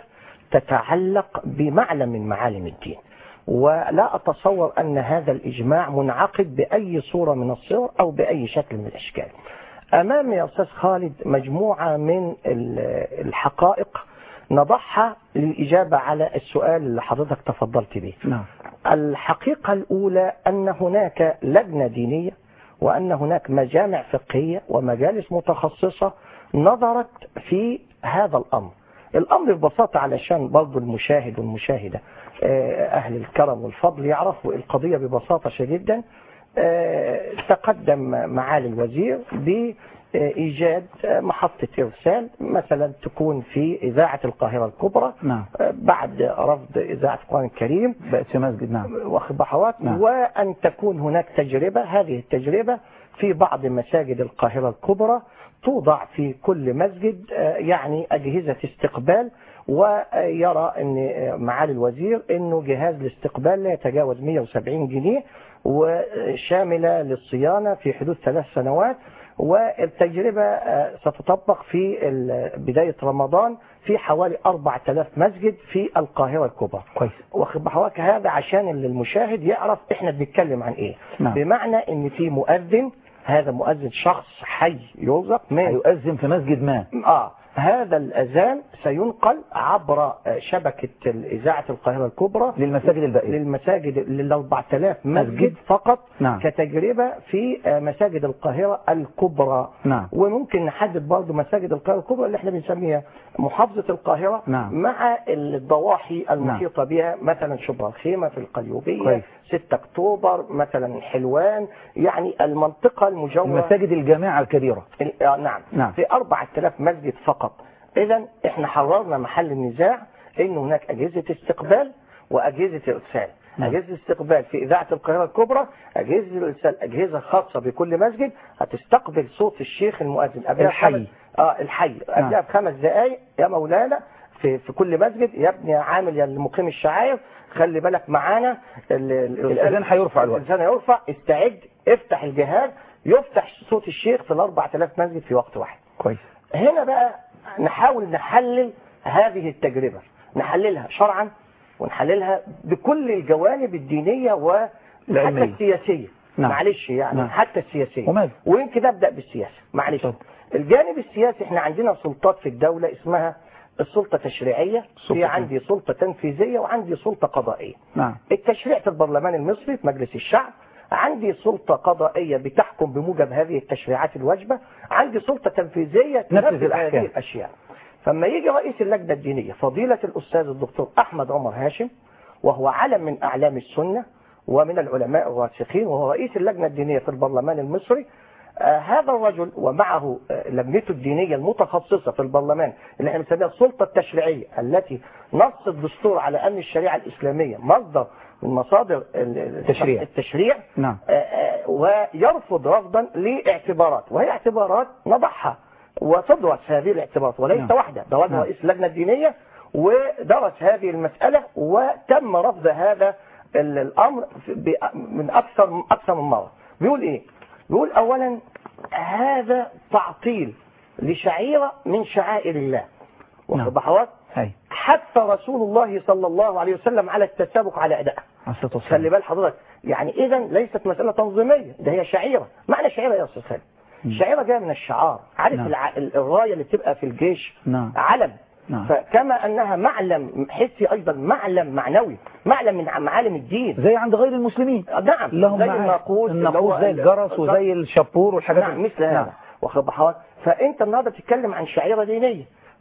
تتعلق بمعلم من معالم الدين ولا أتصور أن هذا الإجماع منعقد بأي صورة من الصور أو بأي شكل من الأشكال أمامي يا أستاذ خالد مجموعة من ال- الحقائق نضعها للإجابة على السؤال اللي حضرتك تفضلت به نعم الحقيقة الأولى أن هناك لجنة دينية وأن هناك مجامع فقهية ومجالس متخصصة نظرت في هذا الأمر الأمر ببساطة علشان برضو المشاهد والمشاهدة آه، أهل الكرم والفضل يعرفوا القضية ببساطة شديدا آه، تقدم معالي الوزير بإيجاد آه، محطة إرسال مثلا تكون في إذاعة القاهرة الكبرى نعم آه، بعد رفض إذاعة القرآن الكريم بقت في مسجد نعم واخد بحوات نعم. وأن تكون هناك تجربة هذه التجربة في بعض مساجد القاهرة الكبرى توضع في كل مسجد آه، يعني أجهزة استقبال ويرى أن آه، معالي الوزير أنه جهاز الاستقبال لا يتجاوز 170 جنيه وشاملة للصيانة في حدود ثلاث سنوات والتجربة آه، ستطبق في ال- بداية رمضان في حوالي 4000 مسجد في القاهرة الكبرى كويس واخد بحواك هذا عشان اللي المشاهد يعرف احنا بنتكلم عن ايه نعم. بمعنى ان في مؤذن هذا مؤذن شخص حي يرزق من هيؤذن في مسجد ما اه هذا الاذان سينقل عبر آه، شبكه اذاعه القاهره الكبرى للمساجد الباقية للمساجد لل 4000 مسجد مسجد. فقط نعم. كتجربه في آه، مساجد القاهره الكبرى نعم وممكن نحدد برضه مساجد القاهرة الكبرى اللي احنا بنسميها محافظة القاهرة نعم. مع الضواحي المحيطة بها مثلا شبرا الخيمة في القليوبية كويس. 6 اكتوبر مثلا حلوان يعني المنطقة المجاورة المساجد الجامعة الكبيرة ال- آه، نعم نعم. في 4000 مسجد فقط اذا احنا حررنا محل النزاع ان هناك اجهزة استقبال واجهزة ارسال نعم. اجهزة استقبال في اذاعة القاهرة الكبرى اجهزة الارسال اجهزة خاصة بكل مسجد هتستقبل صوت الشيخ المؤذن قبلها الحي. بخمس- اه الحي قبلها بخمس دقائق يا مولانا في في كل مسجد يا ابني يا عامل يا اللي مقيم الشعائر خلي بالك معانا ال- ال- الأذان هيرفع الوقت. الأذان هيرفع استعد افتح الجهاز يفتح صوت الشيخ في ال 4000 مسجد في وقت واحد كويس هنا بقى نحاول نحلل هذه التجربة نحللها شرعا ونحللها بكل الجوانب الدينية وحتى العلمية. السياسية نعم. معلش يعني نعم. حتى السياسية وماذا؟ ويمكن ابدا بالسياسه معلش اتفضل. الجانب السياسي احنا عندنا سلطات في الدوله اسمها السلطه التشريعيه سلطة في عندي سلطه تنفيذيه وعندي سلطه قضائيه نعم التشريع في البرلمان المصري في مجلس الشعب عندي سلطة قضائية بتحكم بموجب هذه التشريعات الواجبة عندي سلطة تنفيذية تنفذ تنفذ الأحكام. هذه الأشياء فما يجي رئيس اللجنة الدينية فضيلة الأستاذ الدكتور أحمد عمر هاشم وهو علم من أعلام السنة ومن العلماء الراسخين وهو رئيس اللجنة الدينية في البرلمان المصري آه هذا الرجل ومعه آه لجنته الدينية المتخصصة في البرلمان اللي احنا بنسميها السلطة التشريعية التي نص الدستور على أن الشريعة الإسلامية مصدر من مصادر ال- ال- التشريع. التشريع نعم آه، آه، ويرفض رفضا لاعتبارات وهي اعتبارات نضعها وتدرس هذه الاعتبارات وليس نعم. واحدة ده وجه نعم. رئيس اللجنة الدينية ودرس هذه المسألة وتم رفض هذا ال- الأمر في- ب- من أكثر أكثر من مرة بيقول إيه؟ بيقول أولا هذا تعطيل لشعيرة من شعائر الله نعم. واخد بحوات أي حتى رسول الله صلى الله عليه وسلم على التسابق على أدائها عليه الصلاة والسلام. خلي بال حضرتك يعني اذا ليست مسألة تنظيمية ده هي شعيرة معنى شعيرة يا أستاذ خالد شعيرة جاية من الشعار عارف نعم. الع... الراية اللي بتبقى في الجيش نعم علم نعم فكما أنها معلم حسي أيضا معلم معنوي معلم من معالم الدين زي عند غير المسلمين نعم لهم زي معالم. الناقوس اللي الناقوس هو زي ال- الجرس وزي الشابور والحاجات نعم دي. مثل هذا نعم. واخد بحوار فانت النهارده بتتكلم عن شعيره دينيه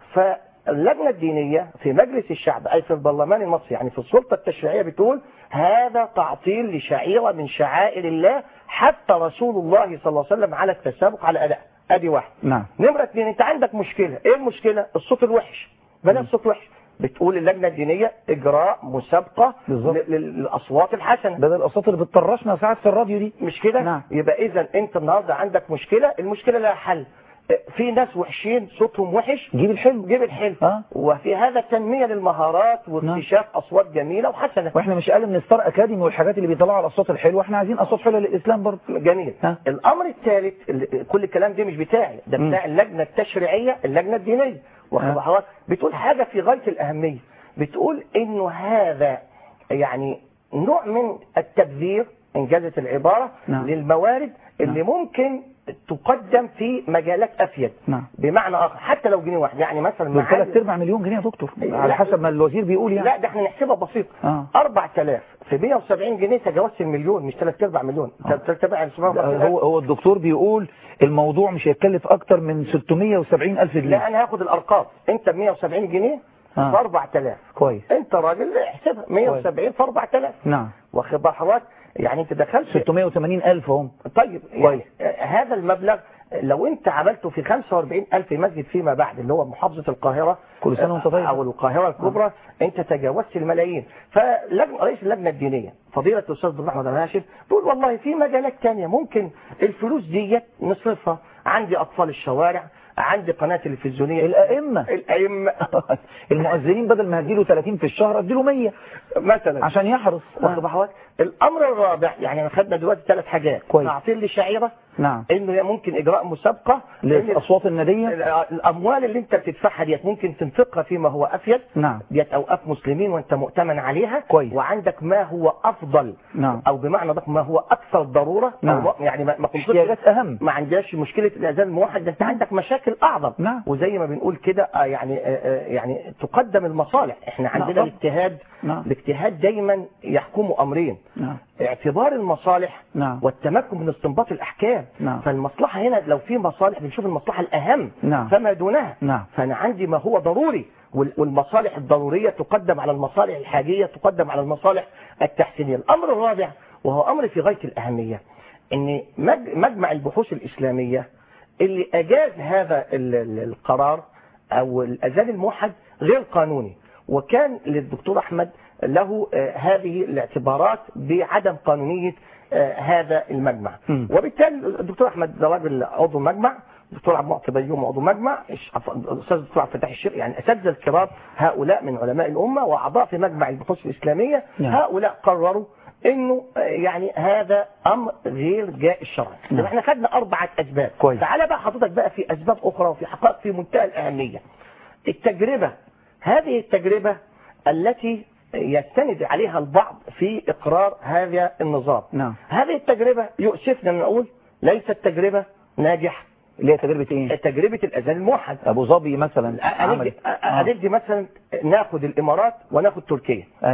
فاللجنه الدينيه في مجلس الشعب اي في البرلمان المصري يعني في السلطه التشريعيه بتقول هذا تعطيل لشعيره من شعائر الله حتى رسول الله صلى الله عليه وسلم على التسابق على اداء ادي واحد نعم نمرة اثنين انت عندك مشكلة ايه المشكلة الصوت الوحش بلاش صوت وحش بتقول اللجنة الدينية اجراء مسابقة بالظبط. ل- لل- للاصوات الحسنة بدل الأصوات اللي بتطرشنا ساعات في الراديو دي مش كده نعم. يبقى اذا انت النهارده عندك مشكلة المشكلة لها حل في ناس وحشين صوتهم وحش جيب الحلو جيب الحلو اه وفي هذا تنمية للمهارات واكتشاف اصوات جميلة وحسنة واحنا مش اقل من ستار اكاديمي والحاجات اللي بيطلعوا على الاصوات الحلوه احنا عايزين اصوات حلوه للاسلام برضه جميل ها. الامر الثالث اللي- كل الكلام ده مش بتاعي ده مم. بتاع اللجنه التشريعيه اللجنه الدينيه واخد ها. بال حضرتك؟ بتقول حاجه في غايه الاهميه بتقول انه هذا يعني نوع من التبذير انجازت العباره نعم. للموارد اللي ممكن تقدم في مجالات افيد نعم بمعنى اخر حتى لو جنيه واحد يعني مثلا دول معالي- ثلاث ارباع مليون جنيه يا دكتور لا. على حسب ما الوزير بيقول يعني لا ده احنا نحسبها بسيطه اه 4000 في 170 جنيه تجاوزت المليون مش 3 ارباع مليون 3 ارباع يعني 750 هو هو الدكتور بيقول الموضوع مش هيتكلف اكتر من 670 الف جنيه لا انا هاخد الارقام انت ب 170 جنيه آه. في 4000 كويس انت راجل احسبها 170 في 4000 نعم واخد بال حضرتك يعني انت دخلت 680 الف هم طيب يعني كويس. آه، هذا المبلغ لو انت عملته في 45 ألف مسجد فيما بعد اللي هو محافظة القاهرة كل سنة وانت طيب. أو القاهرة الكبرى انت تجاوزت الملايين فلجنة رئيس اللجنة الدينية فضيلة الأستاذ دكتور أحمد الهاشم بيقول والله في مجالات تانية ممكن الفلوس ديت نصرفها عندي أطفال الشوارع عندي قناة تلفزيونية الائمه الأئمة المؤذنين بدل ما هديله 30 في الشهر اديله 100 مثلا عشان يحرص واخد بال حضرتك؟ الأمر الرابع يعني أنا خدنا دلوقتي ثلاث حاجات كويس. تعطيل لشعيرة نعم انه ممكن اجراء مسابقه لأن للاصوات النديه الاموال اللي انت بتدفعها ديت ممكن تنفقها فيما هو افيد نعم ديت اوقاف مسلمين وانت مؤتمن عليها كويس. وعندك ما هو افضل نعم او بمعنى دقيق ما هو اكثر ضروره نعم. أو يعني ما ما تنصبش- احتياجات اهم ما عندهاش مشكله الاذان الموحد ده انت عندك مشاكل اعظم نعم. وزي ما بنقول كده آه، يعني آه، آه، يعني تقدم المصالح احنا نعم. عندنا الاجتهاد نعم الاجتهاد دايما يحكم امرين نعم اعتبار المصالح نعم والتمكن من استنباط الاحكام نعم فالمصلحة هنا لو في مصالح بنشوف المصلحة الأهم نعم فما دونها نعم فأنا عندي ما هو ضروري وال- والمصالح الضرورية تقدم على المصالح الحاجية تقدم على المصالح التحسينية الأمر الرابع وهو أمر في غاية الأهمية أن مج- مجمع البحوث الإسلامية اللي أجاز هذا ال- ال- القرار أو الأذان الموحد غير قانوني وكان للدكتور أحمد له آه، هذه الاعتبارات بعدم قانونية آه، هذا المجمع مم. وبالتالي الدكتور احمد ده راجل عضو مجمع الدكتور عبد المعطي بيوم عضو مجمع الش- الاستاذ الدكتور عبد الفتاح الشيخ يعني اساتذه الكرام هؤلاء من علماء الامه واعضاء في مجمع البحوث الاسلاميه نعم. هؤلاء قرروا انه آه، يعني هذا امر غير جائز شرعا نعم. طب احنا خدنا اربعه اسباب كويس. تعالى بقى حضرتك بقى في اسباب اخرى وفي حقائق في منتهى الاهميه التجربه هذه التجربه التي يستند عليها البعض في اقرار هذا النظام نعم هذه التجربة يؤسفنا أن نقول ليست تجربة ناجحة اللي هي تجربه ايه تجربة الأذان الموحد ابو ظبي مثلا أندي, عملت آه. أندي مثلا ناخد الإمارات وناخد تركيا اي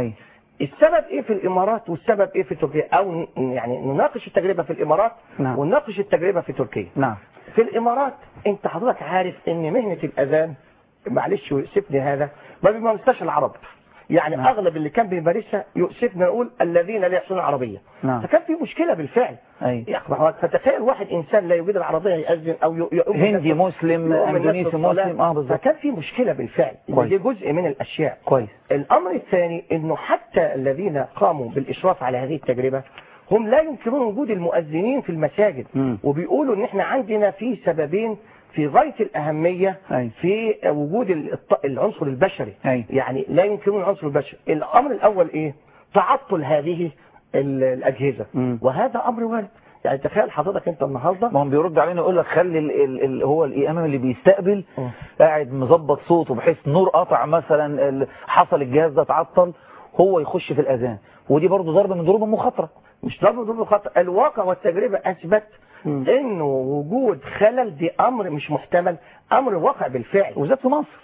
السبب ايه في الامارات والسبب ايه في تركيا او ن- يعني نناقش التجربه في الامارات نعم. ونناقش التجربه في تركيا نعم في الامارات انت حضرتك عارف ان مهنه الاذان معلش يؤسفني هذا ما بيمارسهاش العرب يعني نعم. اغلب اللي كان بيمارسها يؤسفنا نقول الذين لا يحسنون العربيه نعم فكان في مشكله بالفعل أي. يا أخي، ما هو فتخيل واحد انسان لا يجيد العربيه يأذن او ي- يؤم هندي الناس- مسلم يؤم الناس اندونيسي في الصلاة. مسلم اه بالظبط فكان في مشكله بالفعل كويس. دي جزء من الاشياء كويس الامر الثاني انه حتى الذين قاموا بالاشراف على هذه التجربه هم لا ينكرون وجود المؤذنين في المساجد مم. وبيقولوا ان احنا عندنا في سببين في غايه الاهميه أي. في وجود الط- العنصر البشري أي. يعني لا ينكرون العنصر البشري الامر الاول ايه تعطل هذه ال- الاجهزه مم. وهذا امر وارد يعني تخيل حضرتك انت النهارده ما هم بيرد علينا يقول لك خلي ال ال ال هو الامام اللي بيستقبل مم. قاعد مظبط صوته بحيث نور قطع مثلا ال- حصل الجهاز ده اتعطل هو يخش في الاذان ودي برضه ضرب من ضروب المخاطره مش ضرب ضرب خطأ الواقع والتجربة أثبت مم. انه وجود خلل دي امر مش محتمل امر واقع بالفعل وزاد في مصر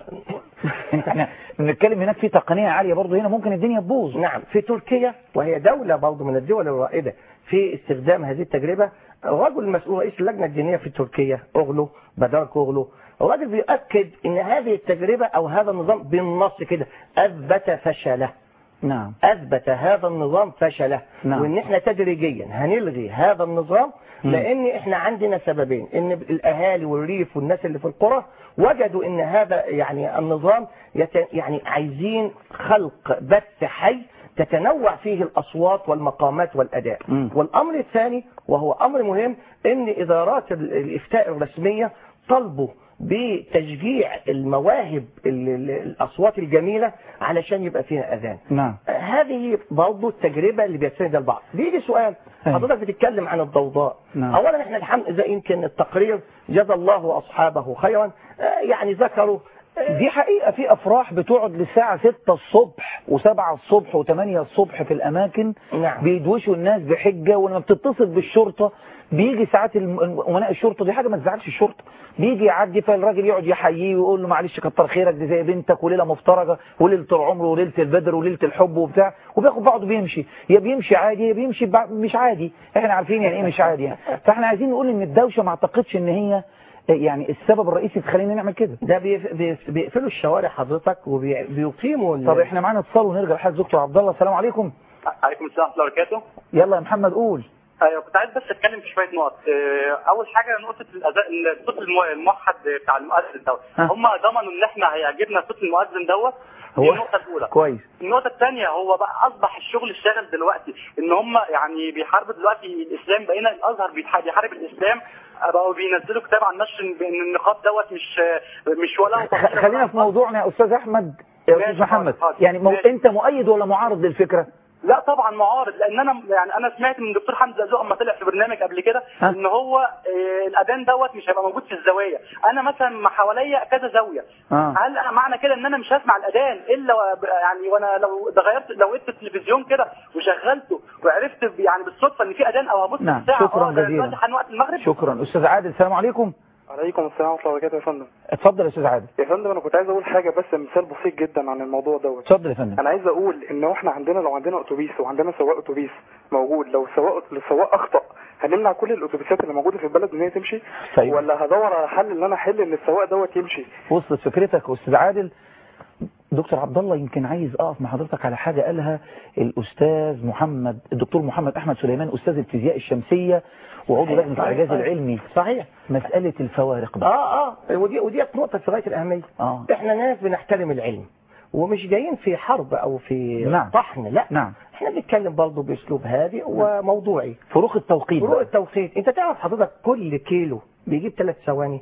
انت احنا بنتكلم هناك في تقنيه عاليه برضه هنا ممكن الدنيا تبوظ نعم في تركيا وهي دولة برضه من الدول الرائدة في استخدام هذه التجربة الرجل المسؤول رئيس اللجنة الدينية في تركيا أغلو بدار أغلو الراجل بيؤكد ان هذه التجربة او هذا النظام بالنص كده اثبت فشله نعم اثبت هذا النظام فشله نعم. وان احنا تدريجيا هنلغي هذا النظام مم. لان احنا عندنا سببين ان الاهالي والريف والناس اللي في القرى وجدوا ان هذا يعني النظام يت... يعني عايزين خلق بث حي تتنوع فيه الاصوات والمقامات والاداء مم. والامر الثاني وهو امر مهم ان ادارات ال- الافتاء الرسميه طلبوا بتشجيع المواهب ال- ال- الاصوات الجميله علشان يبقى فيها اذان نعم هذه برضه التجربة اللي بيستندها البعض بيجي سؤال أيوة. حضرتك بتتكلم عن الضوضاء نعم. اولا احنا الحمد لله يمكن التقرير جزا الله اصحابه خيرا آه، يعني ذكروا آه، دي حقيقة في أفراح بتقعد للساعة 6 الصبح و7 الصبح و8 الصبح في الأماكن نعم. بيدوشوا الناس بحجة ولما بتتصل بالشرطة بيجي ساعات الم- أمناء الشرطة دي حاجة ما تزعلش الشرطة بيجي يعدي فالراجل يقعد يحييه ويقول له معلش كتر خيرك دي زي بنتك وليلة مفترجة وليلة العمر وليلة البدر وليلة الحب وبتاع وبياخد بعضه بيمشي يا بيمشي عادي يا بيمشي بع- مش عادي احنا عارفين يعني ايه مش عادي يعني فاحنا عايزين نقول ان الدوشة ما اعتقدش ان هي يعني السبب الرئيسي تخلينا نعمل كده ده بيف- بيف- بيقفلوا الشوارع حضرتك وبيقيموا ال- طب احنا معانا اتصال ونرجع لحاج دكتور عبد الله السلام عليكم عليكم السلام ورحمه الله وبركاته يلا يا محمد قول ايوه كنت عايز بس اتكلم في شويه نقط آه، اول حاجه نقطه الأذان الصوت المو- الموحد بتاع المؤذن دوت ها. هم ضمنوا ان احنا هيعجبنا صوت المؤذن دوت دي هو النقطه الاولى كويس النقطة الثانية هو بقى أصبح الشغل الشاغل دلوقتي إن هم يعني بيحاربوا دلوقتي الإسلام بقينا الأزهر بيتح- بيحارب الإسلام بقوا بينزلوا كتاب عن نشر بأن النقاب دوت مش مش ولا خ- خلينا في موضوعنا يا استاذ احمد يا استاذ ماشي، محمد حاضر، يعني مو... ماشي. انت مؤيد ولا معارض للفكره لا طبعا معارض لان انا يعني انا سمعت من دكتور حمزه زقزوق اما طلع في برنامج قبل كده ها؟ ان هو آه، الاذان دوت مش هيبقى موجود في الزاويه انا مثلا ما حواليا كذا زاويه اه هل أنا معنى كده ان انا مش هسمع الاذان الا و- يعني وانا لو ده غيرت لو وقفت التلفزيون كده وشغلته وعرفت ب- يعني بالصدفه ان في اذان او هبص نعم، في الساعه شكراً اه ده جزيلاً. دلوقتي حان وقت المغرب شكرا استاذ عادل السلام عليكم عليكم السلام ورحمه الله وبركاته يا فندم اتفضل يا استاذ عادل يا فندم انا كنت عايز اقول حاجه بس مثال بسيط جدا عن الموضوع دوت اتفضل يا فندم انا عايز اقول ان احنا عندنا لو عندنا اتوبيس وعندنا سواق اتوبيس موجود لو السواق السواق اخطا هنمنع كل الاتوبيسات اللي موجوده في البلد ان هي تمشي طيب. ولا هدور على حل ان انا احل ان السواق دوت يمشي وصلت فكرتك يا استاذ عادل دكتور عبد الله يمكن عايز اقف مع حضرتك على حاجه قالها الاستاذ محمد الدكتور محمد احمد سليمان استاذ الفيزياء الشمسيه وعضو لجنه صحيح، الاعجاز صحيح. العلمي صحيح مساله الفوارق بقى اه اه ودي ودي نقطة في غاية الأهمية اه احنا ناس بنحترم العلم ومش جايين في حرب او في نعم. طحن لا نعم احنا بنتكلم برضه باسلوب هادئ وموضوعي فروق التوقيت فروق بقى. التوقيت انت تعرف حضرتك كل كيلو بيجيب ثلاث ثواني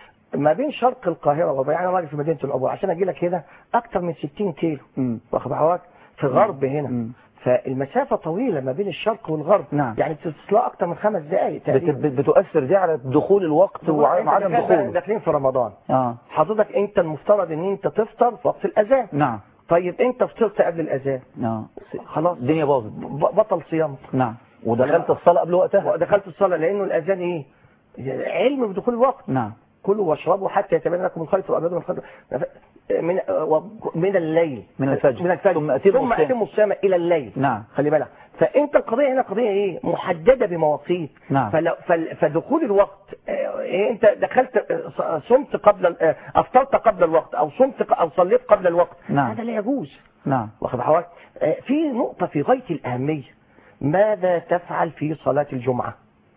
ما بين شرق القاهره وبين انا راجل في مدينه الابوه عشان اجي لك هنا اكتر من 60 كيلو مم. واخد حضرتك في غرب هنا مم. فالمسافه طويله ما بين الشرق والغرب نعم. يعني بتطلع اكتر من خمس دقائق بت... تقريبا بت- بتؤثر دي على دخول الوقت وعدم انت داخل- دخوله داخلين في رمضان اه حضرتك انت المفترض ان انت تفطر في وقت الاذان نعم طيب انت فطرت قبل الاذان اه خلاص الدنيا باظت ب- بطل صيام نعم ودخلت الصلاه قبل وقتها دخلت الصلاه لانه الاذان ايه علم بدخول الوقت نعم كلوا واشربوا حتى يتبين لكم الخيط الابيض من الخيط من من الليل من الفجر. من الفجر ثم أتموا ثم الصيام. اتموا الصيام الى الليل نعم خلي بالك فانت القضيه هنا قضيه ايه محدده بمواقيت نعم. فلو فل- فدخول الوقت آه، إيه انت دخلت آه، صمت قبل آه، افطرت قبل الوقت او صمت ق- او صليت قبل الوقت نعم. هذا لا يجوز نعم واخد حضرتك آه، في نقطه في غايه الاهميه ماذا تفعل في صلاه الجمعه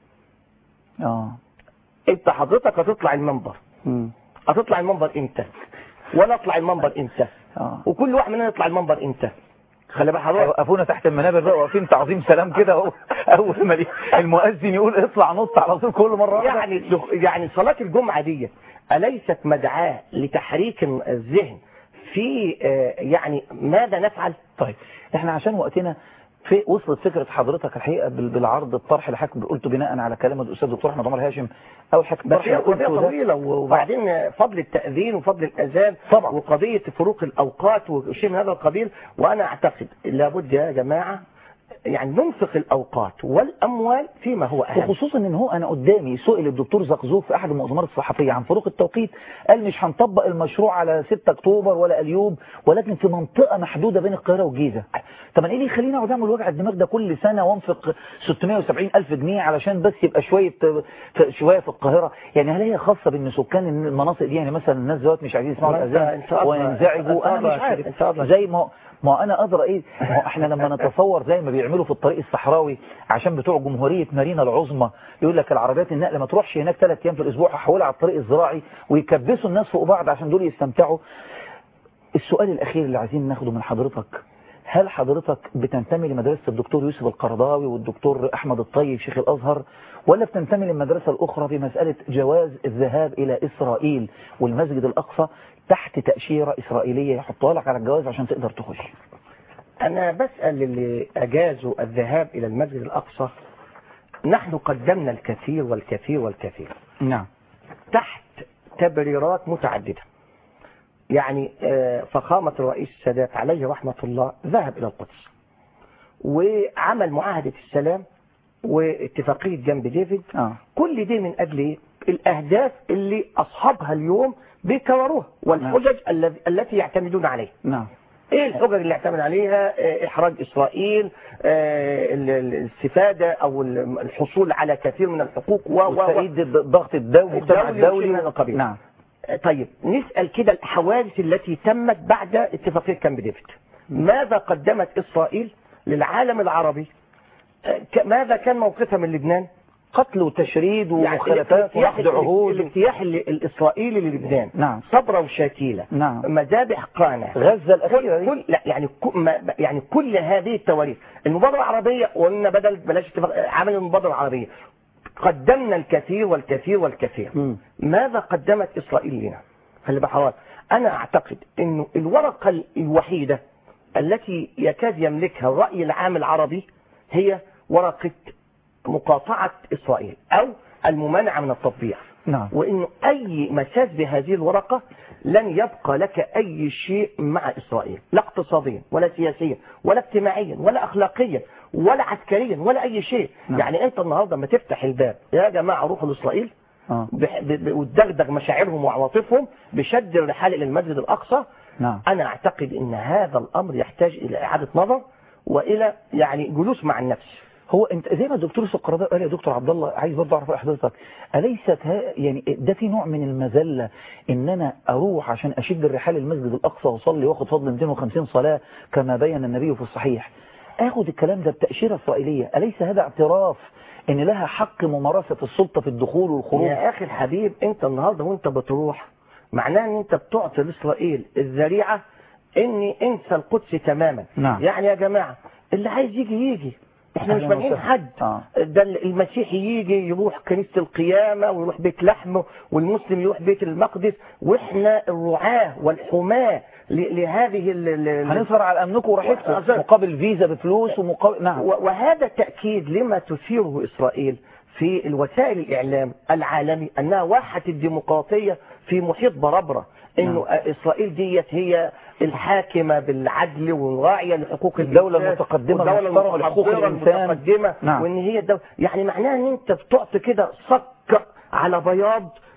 اه انت حضرتك هتطلع المنبر مم. هتطلع المنبر امتى وانا اطلع المنبر امتى اه وكل واحد مننا يطلع المنبر امتى خلي بال حضرتك هيوقفونا تحت المنابر بقى واقفين تعظيم سلام كده اهو اول ما المؤذن يقول اطلع نط على طول كل مره واحده يعني دخ- يعني صلاة الجمعة دي أليست مدعاة لتحريك الذهن في آه، يعني ماذا نفعل؟ طيب احنا عشان وقتنا في وصلت فكره حضرتك الحقيقه بال- بالعرض الطرح اللي حضرتك قلته بناء على كلام الاستاذ الدكتور احمد عمر هاشم اول حاجه بس الطرح هي اللي قضية قلته ده- طويلة وبعدين فضل التأذين وفضل الأذان طبعا. وقضية فروق الأوقات وشيء من هذا القبيل وأنا أعتقد لابد يا جماعة يعني ننفق الأوقات والأموال فيما هو أهم وخصوصا ان هو انا قدامي سئل الدكتور زقزوق في احد المؤتمرات الصحفيه عن فروق التوقيت قال مش هنطبق المشروع على 6 اكتوبر ولا اليوب ولكن في منطقه محدوده بين القاهره والجيزه طب انا ايه اللي يخليني اقعد اعمل وجع الدماغ ده كل سنه وانفق 670 الف جنيه علشان بس يبقى شويه في- شويه في القاهره يعني هل هي خاصه بان سكان المناطق دي يعني مثلا الناس دلوقتي مش عايزين يسمعوا ما أنت- الاذان أنت أدرى- وينزعجوا انا أنت أدرى مش عارف أنت أدرى. زي ما ما هو انا ادرى ايه ما هو احنا لما نتصور زي ما بيعملوا في الطريق الصحراوي عشان بتوع جمهوريه مارينا العظمى يقول لك العربيات النقل ما تروحش هناك ثلاث ايام في الاسبوع هحولها على الطريق الزراعي ويكبسوا الناس فوق بعض عشان دول يستمتعوا السؤال الاخير اللي عايزين ناخده من حضرتك هل حضرتك بتنتمي لمدرسة الدكتور يوسف القرضاوي والدكتور أحمد الطيب شيخ الأزهر ولا بتنتمي للمدرسة الأخرى في مسألة جواز الذهاب إلى إسرائيل والمسجد الأقصى تحت تأشيرة إسرائيلية يحطوها لك على الجواز عشان تقدر تخش أنا بسأل اللي أجازوا الذهاب إلى المسجد الأقصى نحن قدمنا الكثير والكثير والكثير نعم تحت تبريرات متعددة يعني آه، فخامة الرئيس السادات عليه رحمة الله ذهب إلى القدس وعمل معاهدة السلام واتفاقية جنب ديفيد آه. كل دي من أجل إيه؟ الأهداف اللي أصحابها اليوم بيكرروها والحجج الذي- التي يعتمدون عليها نعم ايه الحجج اللي اعتمد عليها آه، احراج اسرائيل آه، ال- ال- الاستفادة او ال- الحصول على كثير من الحقوق و و و وتأييد الضغط الدولي المجتمع الدولي الدولي وشيء من هذا القبيل. نعم آه، طيب نسأل كده الحوادث التي تمت بعد اتفاقية كامب ديفيد ماذا قدمت اسرائيل للعالم العربي آه، ك- ماذا كان موقفها من لبنان قتل وتشريد يعني ومخالفات الاجتياح- ونقد عهود الاجتياح ال- الاسرائيلي للبنان نعم صبرا وشاكيلة نعم مذابح قانا غزة الأخيرة دي. كل لا يعني كل ما يعني كل هذه التواريخ المبادرة العربية وقلنا بدل بلاش اتفاق عمل المبادرة العربية قدمنا الكثير والكثير والكثير مم. ماذا قدمت إسرائيل لنا خلي بحوال أنا أعتقد أنه الورقة الوحيدة التي يكاد يملكها الرأي العام العربي هي ورقة مقاطعة إسرائيل أو الممانعة من التطبيع نعم وانه اي مساس بهذه الورقة لن يبقى لك اي شيء مع اسرائيل لا اقتصاديا ولا سياسيا ولا اجتماعيا ولا اخلاقيا ولا عسكريا ولا اي شيء نعم. يعني انت النهاردة ما تفتح الباب يا جماعة روحوا لاسرائيل آه. بح- ب- ب- وتدغدغ مشاعرهم وعواطفهم بشد الرحال الى المسجد الاقصى نعم انا اعتقد ان هذا الامر يحتاج الى اعادة نظر والى يعني جلوس مع النفس هو انت زي ما الدكتور سقراط قال يا دكتور عبد الله عايز برضه اعرف رأي حضرتك اليست ها يعني ده في نوع من المذله ان انا اروح عشان اشد الرحال المسجد الاقصى واصلي واخد فضل 250 صلاه كما بين النبي في الصحيح اخد الكلام ده بتاشيره اسرائيليه اليس هذا اعتراف ان لها حق ممارسه السلطه في الدخول والخروج يا اخي الحبيب انت النهارده وانت بتروح معناه ان انت بتعطي لاسرائيل الذريعه اني انسى القدس تماما نعم. يعني يا جماعه اللي عايز يجي يجي احنا مش أهلاً مانعين وسهلاً. حد آه. ده المسيحي يجي يروح كنيسه القيامه ويروح بيت لحم والمسلم يروح بيت المقدس واحنا الرعاه والحماه ل- لهذه ال- ال- ال- هنسهر على امنكم وراحتكم مقابل فيزا بفلوس ومقابل نعم و- وهذا تأكيد لما تثيره إسرائيل في الوسائل الإعلام العالمي أنها واحت الديمقراطية في محيط بربرة إنه إسرائيل ديت هي الحاكمة بالعدل والراعية لحقوق الدولة الإنسان المتقدمة والدولة المحترمة لحقوق المتحضرة الإنسان. المتقدمة نعم. وإن هي الدولة يعني معناها إن أنت بتعطي كده صك على بياض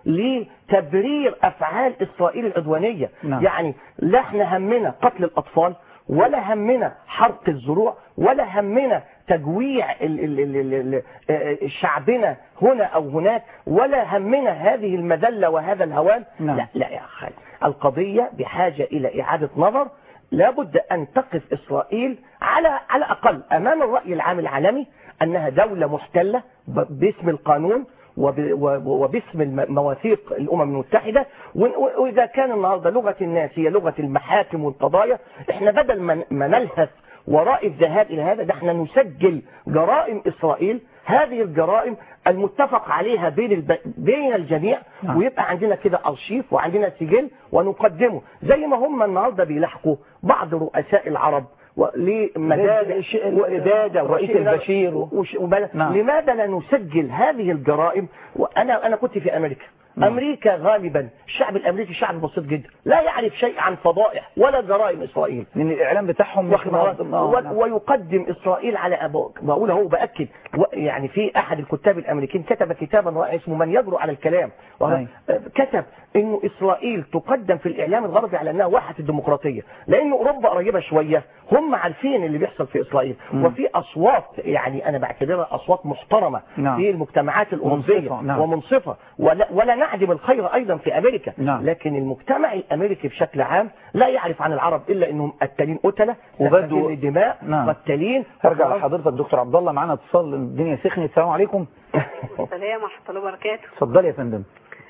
لتبرير افعال اسرائيل العدوانيه نعم. يعني لا احنا همنا قتل الاطفال ولا همنا حرق الزروع ولا همنا تجويع ال- ال- ال- ال- ال- شعبنا هنا او هناك ولا همنا هذه المذله وهذا الهوان نعم. لا لا يا اخي القضيه بحاجه الى اعاده نظر لابد ان تقف اسرائيل على على الاقل امام الراي العام العالمي انها دوله محتله ب- باسم القانون وب- وب- وباسم الم- مواثيق الامم المتحده وإن- واذا كان النهارده لغه الناس هي لغه المحاكم والقضايا احنا بدل ما ما نلهث وراء الذهاب الى هذا ده احنا نسجل جرائم اسرائيل هذه الجرائم المتفق عليها بين الب... بين الجميع نعم. ويبقى عندنا كده ارشيف وعندنا سجل ونقدمه زي ما هم النهارده بيلاحقوا بعض رؤساء العرب و- لمداد الش- وإبادة الرئيس وشيء- البشير و- وش- وبل- نعم. لماذا لا نسجل هذه الجرائم وأنا أنا كنت في أمريكا نعم. أمريكا غالبا الشعب الأمريكي شعب بسيط جدا لا يعرف شيء عن فضائح ولا جرائم إسرائيل لان الاعلام بتاعهم مش واخد بالك؟ منظم. آه، و- نعم. ويقدم اسرائيل على أبو بقول اهو باكد و- يعني في احد الكتاب الامريكيين كتب كتابا رائع اسمه من يجرؤ على الكلام أي. كتب انه اسرائيل تقدم في الاعلام الغربي على انها واحه الديمقراطيه لان اوروبا قريبه شويه هم عارفين اللي بيحصل في اسرائيل مم. وفي اصوات يعني انا بعتبرها اصوات محترمه نعم. في المجتمعات الاوروبيه منصفة، نعم. ومنصفه ولا, ولا نعدم الخير ايضا في امريكا نعم. لكن المجتمع الامريكي بشكل عام لا يعرف عن العرب الا انهم قتالين قتله وبدوا- سفاكين الدماء نعم. قتالين هرجع لحضرتك دكتور عبد الله معانا اتصال الدنيا سخنت السلام عليكم السلام ورحمة الله وبركاته اتفضلي يا فندم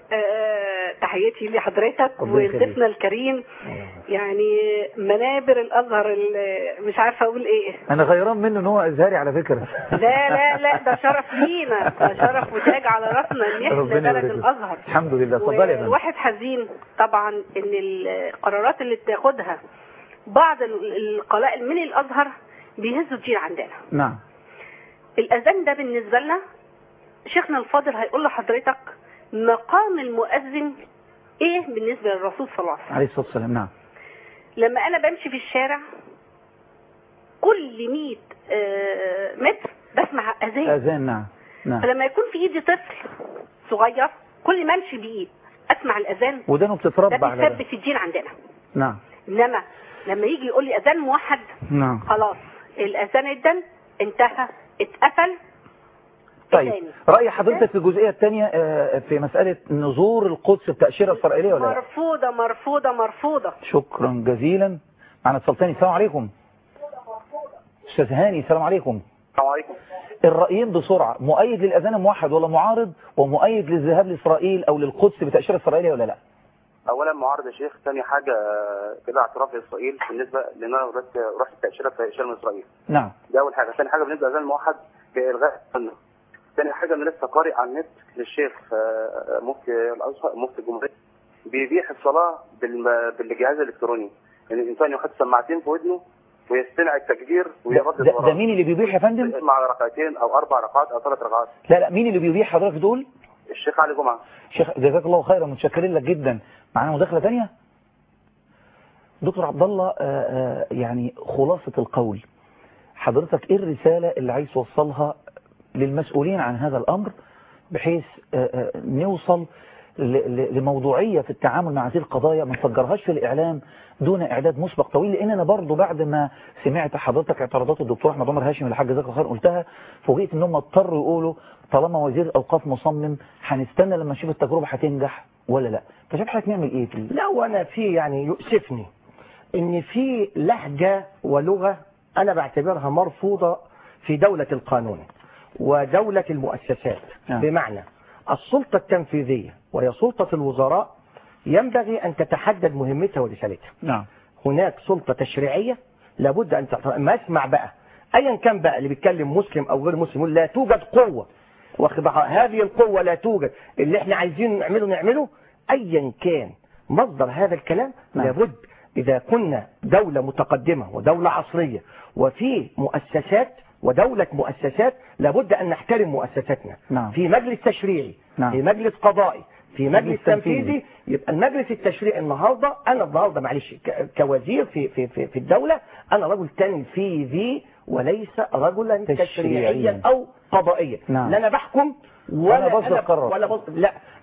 آه، تحياتي لحضرتك ربنا يخليك. وضيفنا الكريم يعني منابر الازهر ال- مش عارفه اقول ايه انا غيران منه ان هو ازهري على فكره لا لا لا ده شرف لينا ده شرف وتاج على راسنا ان احنا ربنا بلد يبارك فيك. الازهر الحمد لله اتفضلي يا فندم والواحد حزين طبعا ان القرارات اللي بتاخدها بعض ال- القلائل من الازهر بيهزوا الدين عندنا نعم الاذان ده بالنسبه لنا شيخنا الفاضل هيقول لحضرتك مقام المؤذن ايه بالنسبه للرسول صلى الله عليه وسلم عليه الصلاه والسلام نعم لما انا بمشي في الشارع كل 100 آه، متر بسمع اذان اذان نعم نعم فلما يكون في ايدي طفل صغير كل ما امشي بايد اسمع الاذان ودانه ده بتتربى على ده بيثبت الدين عندنا نعم انما لما يجي يقول لي اذان موحد نعم خلاص الاذان ادن انتهى اتقفل طيب تاني. رأي حضرتك في الجزئية الثانية في مسألة نزور القدس بتأشيرة إسرائيلية ولا لا؟ مرفوضة مرفوضة مرفوضة شكرا جزيلا معنا اتصال تاني السلام عليكم أستاذ هاني السلام عليكم السلام عليكم الرأيين بسرعة مؤيد للأذان الموحد ولا معارض ومؤيد للذهاب لإسرائيل أو للقدس بتأشيرة إسرائيلية ولا لا؟ اولا معارض يا شيخ ثاني حاجه كده اعتراف لاسرائيل بالنسبه لان انا رحت رحت التاشيره في تاشيره من اسرائيل نعم ده اول حاجه ثاني حاجه بالنسبه للاذان الموحد بالغاء السنه ثاني حاجه انا لسه قارئ على النت للشيخ آه، مفتي الازهر مفتي الجمهوريه بيبيح الصلاه بالم- بالجهاز الالكتروني ان الانسان يحط سماعتين في ودنه ويستمع التكبير ده, ويردد ده, وراه ده مين اللي بيبيح يا فندم؟ مع ركعتين او اربع ركعات او ثلاث ركعات لا لا مين اللي بيبيح حضرتك دول؟ الشيخ علي جمعه شيخ جزاك الله خيرا متشكرين لك جدا معانا مداخلة تانية دكتور عبد الله آه، آه، يعني خلاصة القول حضرتك ايه الرسالة اللي عايز توصلها للمسؤولين عن هذا الامر بحيث آه، آه، نوصل ل- ل- لموضوعية في التعامل مع هذه القضايا ما نفجرهاش في الإعلام دون إعداد مسبق طويل لأن أنا برضو بعد ما سمعت حضرتك اعتراضات الدكتور أحمد عمر هاشم الحاج جزاك الله خير قلتها فوجئت إن هم اضطروا يقولوا طالما وزير الأوقاف مصمم هنستنى لما نشوف التجربة هتنجح ولا لا فشايف حضرتك نعمل إيه في لا وانا في يعني يؤسفني ان في لهجة ولغة انا بعتبرها مرفوضة في دولة القانون ودولة المؤسسات نعم. بمعنى السلطة التنفيذية وهي سلطة الوزراء ينبغي ان تتحدد مهمتها ورسالتها نعم هناك سلطة تشريعية لابد ان تعتبر ما اسمع بقى ايا كان بقى اللي بيتكلم مسلم او غير مسلم يقول لا توجد قوة واخد بالك؟ هذه القوة لا توجد اللي احنا عايزين نعمله نعمله ايا كان مصدر هذا الكلام نعم. لابد اذا كنا دولة متقدمة ودولة عصرية وفي مؤسسات ودولة مؤسسات لابد ان نحترم مؤسساتنا نعم. في مجلس تشريعي نعم. في مجلس قضائي في مجلس مجلس تنفيذي. تنفيذي يبقى المجلس التشريعي النهارده انا النهارده معلش ك- كوزير في في في, في الدوله انا رجل تنفيذي وليس رجلا تشريعيا. تشريعيا او قضائيا نعم. لا انا بحكم ولا ولا بصدر قرار. ولا بصدر لا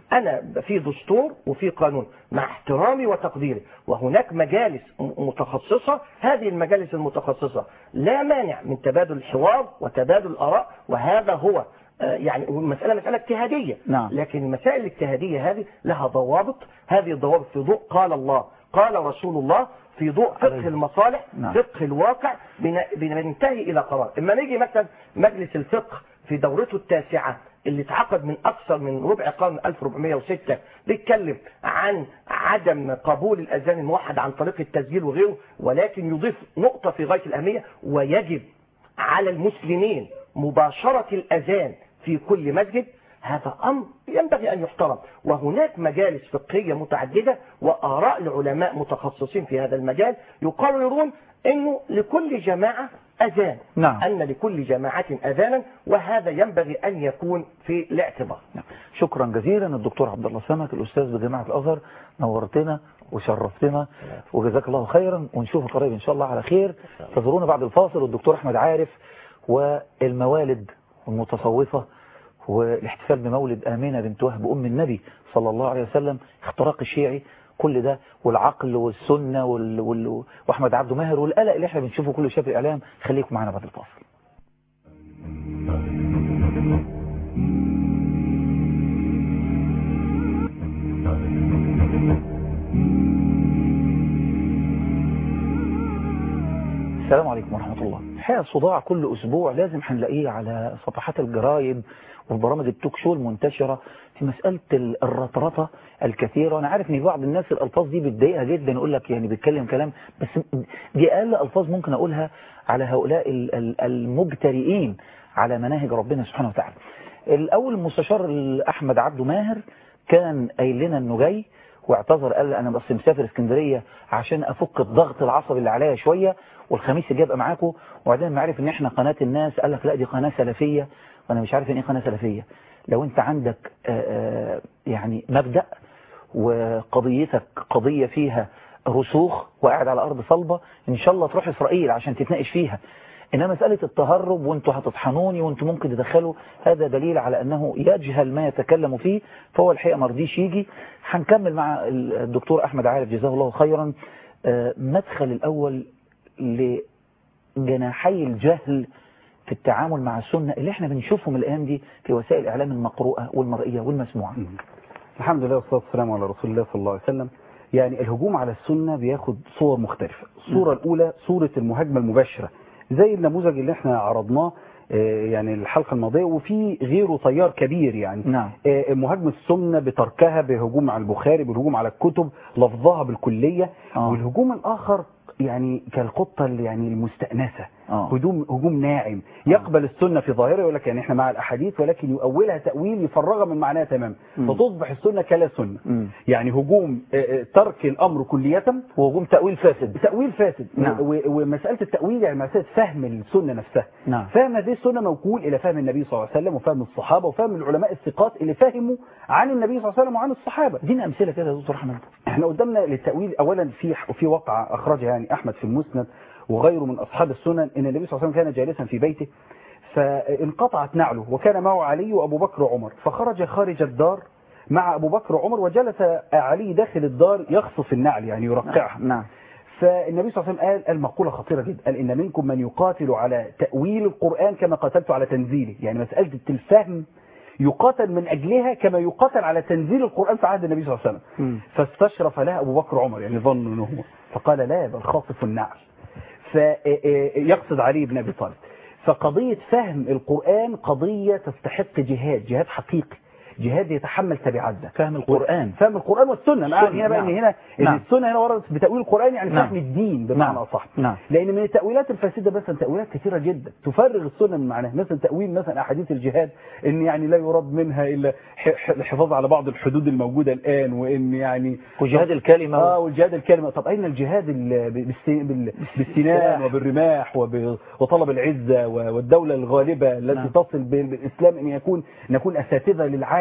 انا في دستور وفي قانون مع احترامي وتقديري وهناك مجالس م- متخصصه هذه المجالس المتخصصه لا مانع من تبادل الحوار وتبادل الاراء وهذا هو آه، يعني المسألة مسألة اجتهادية نعم. لكن المسائل الاجتهادية هذه لها ضوابط هذه الضوابط في ضوء قال الله قال رسول الله في ضوء فقه المصالح نعم. فقه الواقع بن- بننتهي إلى قرار إما نيجي مثلا مجلس الفقه في دورته التاسعة اللي اتعقد من أكثر من ربع قرن 1406 بيتكلم عن عدم قبول الأذان الموحد عن طريق التسجيل وغيره ولكن يضيف نقطة في غاية الأهمية ويجب على المسلمين مباشرة الأذان في كل مسجد هذا أمر ينبغي أن يحترم وهناك مجالس فقهية متعددة وآراء لعلماء متخصصين في هذا المجال يقررون أنه لكل جماعة أذان نعم. أن لكل جماعة أذانا وهذا ينبغي أن يكون في الاعتبار شكرا جزيلا الدكتور عبد الله سمك الأستاذ بجامعة الأزهر نورتنا وشرفتنا وجزاك الله خيرا ونشوفك قريب إن شاء الله على خير تزورونا بعد الفاصل والدكتور أحمد عارف والموالد والمتصوفة والاحتفال بمولد آمنة بنت وهب أم النبي صلى الله عليه وسلم اختراق الشيعي كل ده والعقل والسنة وال... وال... وأحمد عبد ماهر والقلق اللي احنا بنشوفه كل شوية في الإعلام خليكم معنا بعد الفاصل السلام عليكم ورحمة الله الحقيقة صداع كل أسبوع لازم هنلاقيه على صفحات الجرايد وبرامج التوك شو المنتشرة في مسألة ال- الرطرطة الكثيرة وأنا عارف إن بعض الناس الألفاظ دي بتضايقها جدا يقول لك يعني بيتكلم كلام بس دي أقل ألفاظ ممكن أقولها على هؤلاء ال- ال- المجترئين على مناهج ربنا سبحانه وتعالى الأول المستشار أحمد عبده ماهر كان قايل لنا إنه جاي واعتذر قال انا بس مسافر اسكندريه عشان افك الضغط العصبي اللي عليا شويه والخميس الجاي ابقى معاكم وبعدين ما عرف ان احنا قناه الناس قال لك لا دي قناه سلفيه وانا مش عارف ان ايه قناه سلفيه لو انت عندك آه، آه، يعني مبدا وقضيتك قضيه فيها رسوخ وقاعد على ارض صلبه ان شاء الله تروح اسرائيل عشان تتناقش فيها انما مساله التهرب وانتوا هتطحنوني وانتوا ممكن تدخلوا هذا دليل على انه يجهل ما يتكلم فيه فهو الحقيقه ما رضيش يجي هنكمل مع الدكتور احمد عارف جزاه الله خيرا آه، مدخل الاول لجناحي الجهل في التعامل مع السنه اللي احنا بنشوفهم الايام دي في وسائل الاعلام المقروءه والمرئيه والمسموعه الحمد لله والصلاة والسلام على رسول الله صلى الله عليه وسلم يعني الهجوم على السنة بياخد صور مختلفة الصورة الأولى صورة المهاجمة المباشرة زي النموذج اللي احنا عرضناه آه، يعني الحلقة الماضية وفي غيره تيار كبير يعني نعم. آه، مهاجمة السنة بتركها بهجوم على البخاري بالهجوم على الكتب لفظها بالكلية آه. والهجوم الآخر يعني كالقطة اللي يعني المستأنسة آه. هجوم هجوم ناعم يقبل السنة في ظاهرها يقول لك يعني احنا مع الأحاديث ولكن يؤولها تأويل يفرغها من معناها تماما مم. فتصبح السنة كلا سنة مم. يعني هجوم آه، آه، ترك الأمر كلية وهجوم تأويل فاسد تأويل فاسد نعم. و- ومسألة التأويل يعني مسألة فهم السنة نفسها نعم فهم هذه السنة موكول إلى فهم النبي صلى الله عليه وسلم وفهم الصحابة وفهم العلماء الثقات اللي فهموا عن النبي صلى الله عليه وسلم وعن الصحابة ادينا أمثلة كده يا دكتور أحمد احنا قدامنا للتأويل أولا في في واقعة أخرجها يعني أحمد في المسند وغيره من أصحاب السنن إن النبي صلى الله عليه وسلم كان جالسا في بيته فانقطعت نعله وكان معه علي وأبو بكر وعمر فخرج خارج الدار مع أبو بكر وعمر وجلس علي داخل الدار يخصف النعل يعني يرقعها نعم فالنبي صلى الله عليه وسلم قال المقولة خطيرة جدا قال إن منكم من يقاتل على تأويل القرآن كما قاتلت على تنزيله يعني مسألة الفهم يقاتل من أجلها كما يقاتل على تنزيل القرآن في عهد النبي صلى الله عليه وسلم فاستشرف لها أبو بكر وعمر يعني ظنوا أنه هو فقال لا بل خاطف النعل فيقصد علي بن أبي طالب فقضية فهم القرآن قضية تستحق جهاد جهاد حقيقي جهاد يتحمل تبعات ده فهم القرآن فهم القرآن والسنة أنا السنة، هنا بقى نعم. إن هنا إن نعم. السنة هنا وردت بتأويل القرآن يعني نعم. فهم الدين بمعنى نعم. أصح نعم لأن من التأويلات الفاسدة مثلا تأويلات كثيرة جدا تفرغ السنة من معناها مثلا تأويل مثلا أحاديث الجهاد إن يعني لا يراد منها إلا ح- ح- الحفاظ على بعض الحدود الموجودة الآن وإن يعني وجهاد الكلمة آه والجهاد الكلمة طب أين الجهاد ال- بالس- بال- بالسنان وبالرماح وب- وطلب العزة و- والدولة الغالبة التي نعم. تصل بال- بالإسلام أن يكون نكون أساتذة للعالم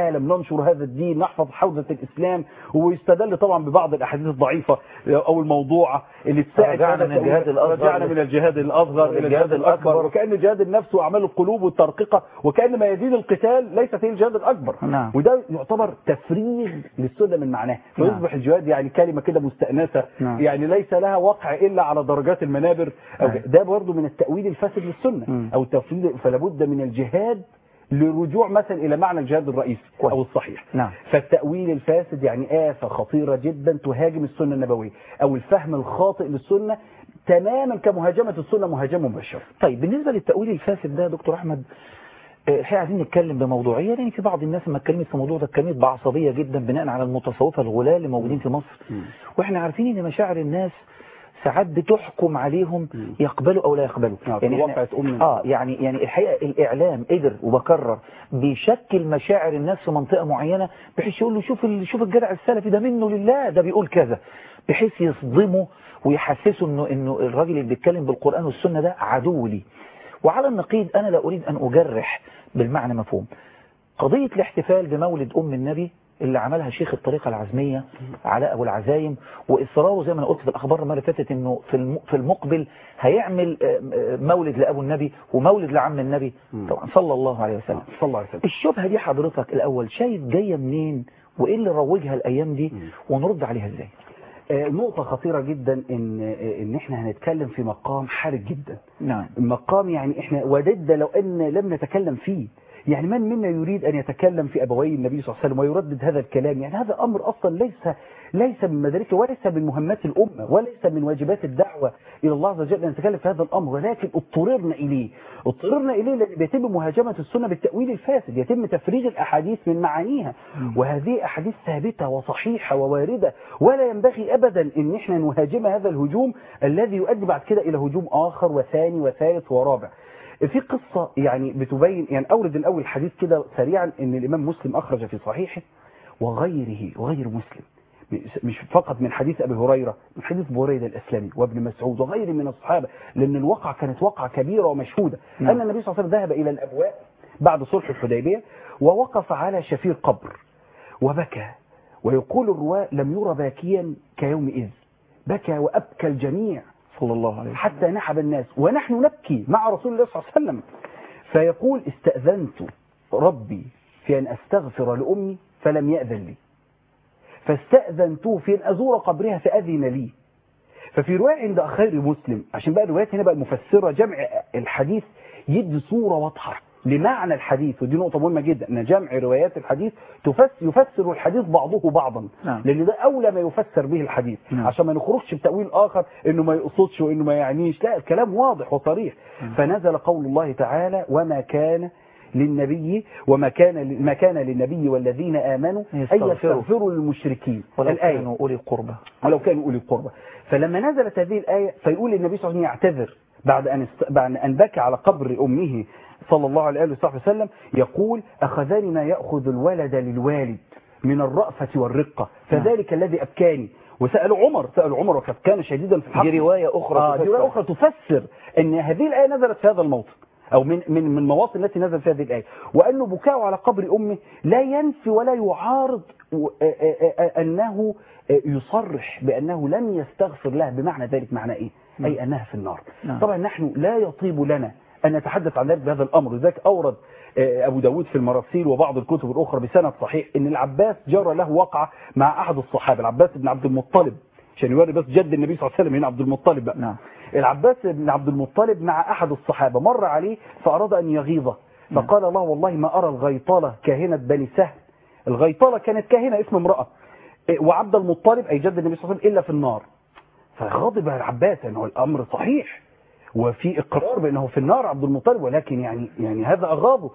العالم ننشر هذا الدين نحفظ حوزة الإسلام ويستدل طبعا ببعض الأحاديث الضعيفة أو الموضوعة اللي تساعد رجعنا هذا من الجهاد الأصغر رجعنا من الجهاد الأصغر إلى الجهاد الأكبر وكأن الجهاد النفس وأعمال القلوب والترققة وكأن ميادين القتال ليست هي الجهاد الأكبر نعم. وده يعتبر تفريغ للسنة من معناه فيصبح الجهاد يعني كلمة كده مستأنسة نعم. يعني ليس لها وقع إلا على درجات المنابر أو أيوة. ده برضه من التأويل الفاسد للسنة أو التفريغ فلا بد من الجهاد للرجوع مثلا إلى معنى الجهاد الرئيسي أو الصحيح نعم فالتأويل الفاسد يعني آفة خطيرة جدا تهاجم السنة النبوية أو الفهم الخاطئ للسنة تماما كمهاجمة السنة مهاجمة مباشرة طيب بالنسبة للتأويل الفاسد ده يا دكتور أحمد آه، الحقيقة عايزين نتكلم بموضوعية لأن في بعض الناس لما اتكلمت في الموضوع ده اتكلمت بعصبية جدا بناء على المتصوفة الغلاة اللي موجودين في مصر واحنا عارفين ان مشاعر الناس ساعات بتحكم عليهم يقبلوا او لا يقبلوا آه، في إحنا- واقعة أم اه يعني يعني الحقيقه الاعلام قدر وبكرر بيشكل مشاعر الناس في منطقه معينه بحيث يقول له شوف ال- شوف الجدع السلفي ده منه لله ده بيقول كذا بحيث يصدمه ويحسسه انه انه الراجل اللي بيتكلم بالقران والسنه ده عدو لي وعلى النقيض انا لا اريد ان اجرح بالمعنى مفهوم قضيه الاحتفال بمولد ام النبي اللي عملها شيخ الطريقة العزمية علاء أبو العزايم وإصراره زي ما أنا قلت في الأخبار المرة اللي فاتت إنه في الم- في المقبل هيعمل آه، آه، مولد لأبو النبي ومولد لعم النبي طبعا صلى الله عليه وسلم صلى الله عليه وسلم الشبهة دي حضرتك الأول شايف جاية منين وإيه اللي روجها الأيام دي ونرد عليها إزاي آه، نقطة خطيرة جدا ان آه، ان احنا هنتكلم في مقام حرج جدا نعم مقام يعني احنا ودد لو ان لم نتكلم فيه يعني من منا يريد ان يتكلم في ابوي النبي صلى الله عليه وسلم ويردد هذا الكلام يعني هذا امر اصلا ليس ليس من مداركه وليس من مهمات الامه وليس من واجبات الدعوه الى الله عز وجل ان نتكلم في هذا الامر ولكن اضطررنا اليه اضطررنا اليه لان بيتم مهاجمه السنه بالتاويل الفاسد يتم تفريغ الاحاديث من معانيها وهذه احاديث ثابته وصحيحه ووارده ولا ينبغي ابدا ان احنا نهاجم هذا الهجوم الذي يؤدي بعد كده الى هجوم اخر وثاني وثالث ورابع في قصة يعني بتبين يعني أورد الأول حديث كده سريعا أن الإمام مسلم أخرج في صحيحه وغيره وغير مسلم مش فقط من حديث أبي هريرة من حديث بريدة الأسلمي وابن مسعود وغيره من الصحابة لأن الواقعة كانت واقعة كبيرة ومشهودة نعم. أن النبي صلى الله عليه وسلم ذهب إلى الأبواء بعد صلح الحديبية ووقف على شفير قبر وبكى ويقول الرواة لم يرى باكيا كيومئذ بكى وأبكى الجميع صلى الله عليه وسلم حتى نحب الناس ونحن نبكي مع رسول الله صلى الله عليه وسلم فيقول استأذنت ربي في أن أستغفر لأمي فلم يأذن لي فاستأذنته في أن أزور قبرها فأذن لي ففي رواية عند خير مسلم عشان بقى الروايات هنا بقى المفسرة جمع الحديث يدي صورة واضحة لمعنى الحديث ودي نقطة مهمة جدا ان جمع روايات الحديث تفسر يفسر الحديث بعضه بعضا نعم. لان ده اولى ما يفسر به الحديث نعم. عشان ما نخرجش بتأويل اخر انه ما يقصدش وانه ما يعنيش لا الكلام واضح وصريح فنزل قول الله تعالى وما كان للنبي وما كان ما كان للنبي والذين امنوا ان يستغفروا. يستغفروا للمشركين ولو الآية. كانوا أولي القربى ولو كانوا أولي القربى فلما نزلت هذه الآية فيقول النبي صلى الله عليه وسلم يعتذر بعد أن است... بعد أن بكى على قبر أمه صلى الله عليه وصحبه وسلم يقول أخذني ما يأخذ الولد للوالد من الرأفة والرقة فذلك الذي أبكاني وسألوا عمر سألوا عمر وقد كان شديدا في الحق دي رواية أخرى آه دي تفسر. رواية أخرى تفسر أن هذه الآية نزلت في هذا الموطن أو من من من المواطن التي نزلت في هذه الآية وأنه بكاء على قبر أمه لا ينفي ولا يعارض و- آه، آه، آه، أنه آه، يصرح بأنه لم يستغفر لها بمعنى ذلك معنى إيه؟ أي أنها في النار نعم. طبعا نحن لا يطيب لنا أن نتحدث عن ذلك بهذا الأمر لذلك أورد آه، أبو داود في المراسيل وبعض الكتب الأخرى بسند صحيح أن العباس جرى له وقعة مع أحد الصحابة العباس بن عبد المطلب عشان يوري بس جد النبي صلى الله عليه وسلم هنا عبد المطلب بقى نعم. العباس بن عبد المطلب مع أحد الصحابة مر عليه فأراد أن يغيظه فقال الله والله ما أرى الغيطلة كاهنة بني سهل الغيطلة كانت كاهنة اسم امرأة إيه، وعبد المطلب أي جد النبي صلى الله عليه وسلم إلا في النار فغضب العباس أنه الأمر صحيح وفي إقرار بأنه في النار عبد المطلب ولكن يعني يعني هذا أغاضه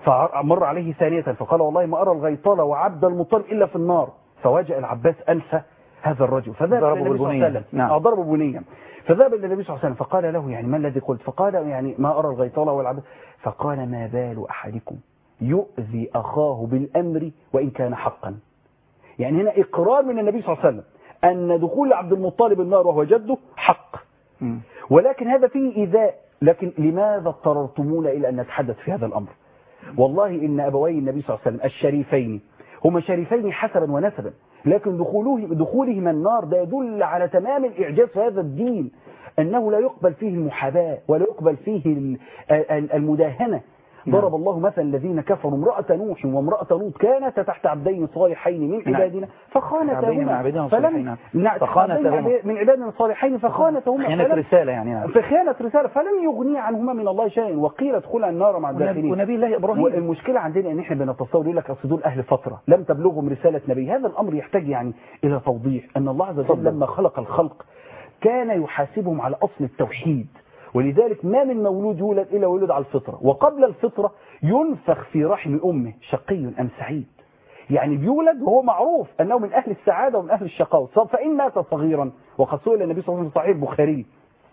فمر عليه ثانية فقال والله ما أرى الغيطلة وعبد المطلب إلا في النار فوجأ العباس أنف هذا الرجل فذهب ضربه إلى النبي صلى الله عليه بالبنية. وسلم نعم. آه، ضربه بنيا فذهب إلى النبي صلى الله عليه وسلم فقال له يعني ما الذي قلت فقال يعني ما أرى الغيطلة والعباس فقال ما بال أحدكم يؤذي أخاه بالأمر وإن كان حقا يعني هنا إقرار من النبي صلى الله عليه وسلم أن دخول عبد المطلب النار وهو جده حق ولكن هذا فيه إيذاء لكن لماذا اضطررتمونا إلى أن نتحدث في هذا الأمر والله إن أبوي النبي صلى الله عليه وسلم الشريفين هما شريفين حسبا ونسبا لكن دخوله دخولهما النار ده يدل على تمام الإعجاز في هذا الدين أنه لا يقبل فيه المحاباة ولا يقبل فيه ال- ال- المداهنة ضرب الله مثلا الذين كفروا امرأة نوح وامرأة لوط كانتا تحت عبدين صالحين من نعم. عبادنا عبدين من عبادنا فخانتاهما الصالحين، نعم. نعم، فخانتهما. عبدين من عبادنا الصالحين فخانتهما خيانة فلم- رسالة يعني نعم. فخانة رسالة فلم يغني عنهما من الله شيئا وقيل ادخلا النار مع ونبي- الداخلين ونبي الله إبراهيم. والمشكلة عندنا ان احنا بنتصور يقول لك اصل دول اهل فترة لم تبلغهم رسالة نبي هذا الامر يحتاج يعني الى توضيح ان الله عز وجل لما خلق الخلق كان يحاسبهم على اصل التوحيد ولذلك ما من مولود يولد الا ويولد على الفطرة وقبل الفطرة ينفخ في رحم امه شقي ام سعيد يعني بيولد وهو معروف انه من اهل السعادة ومن اهل الشقاوة فان مات صغيرا وقد سئل النبي صلى الله عليه وسلم في صحيح البخاري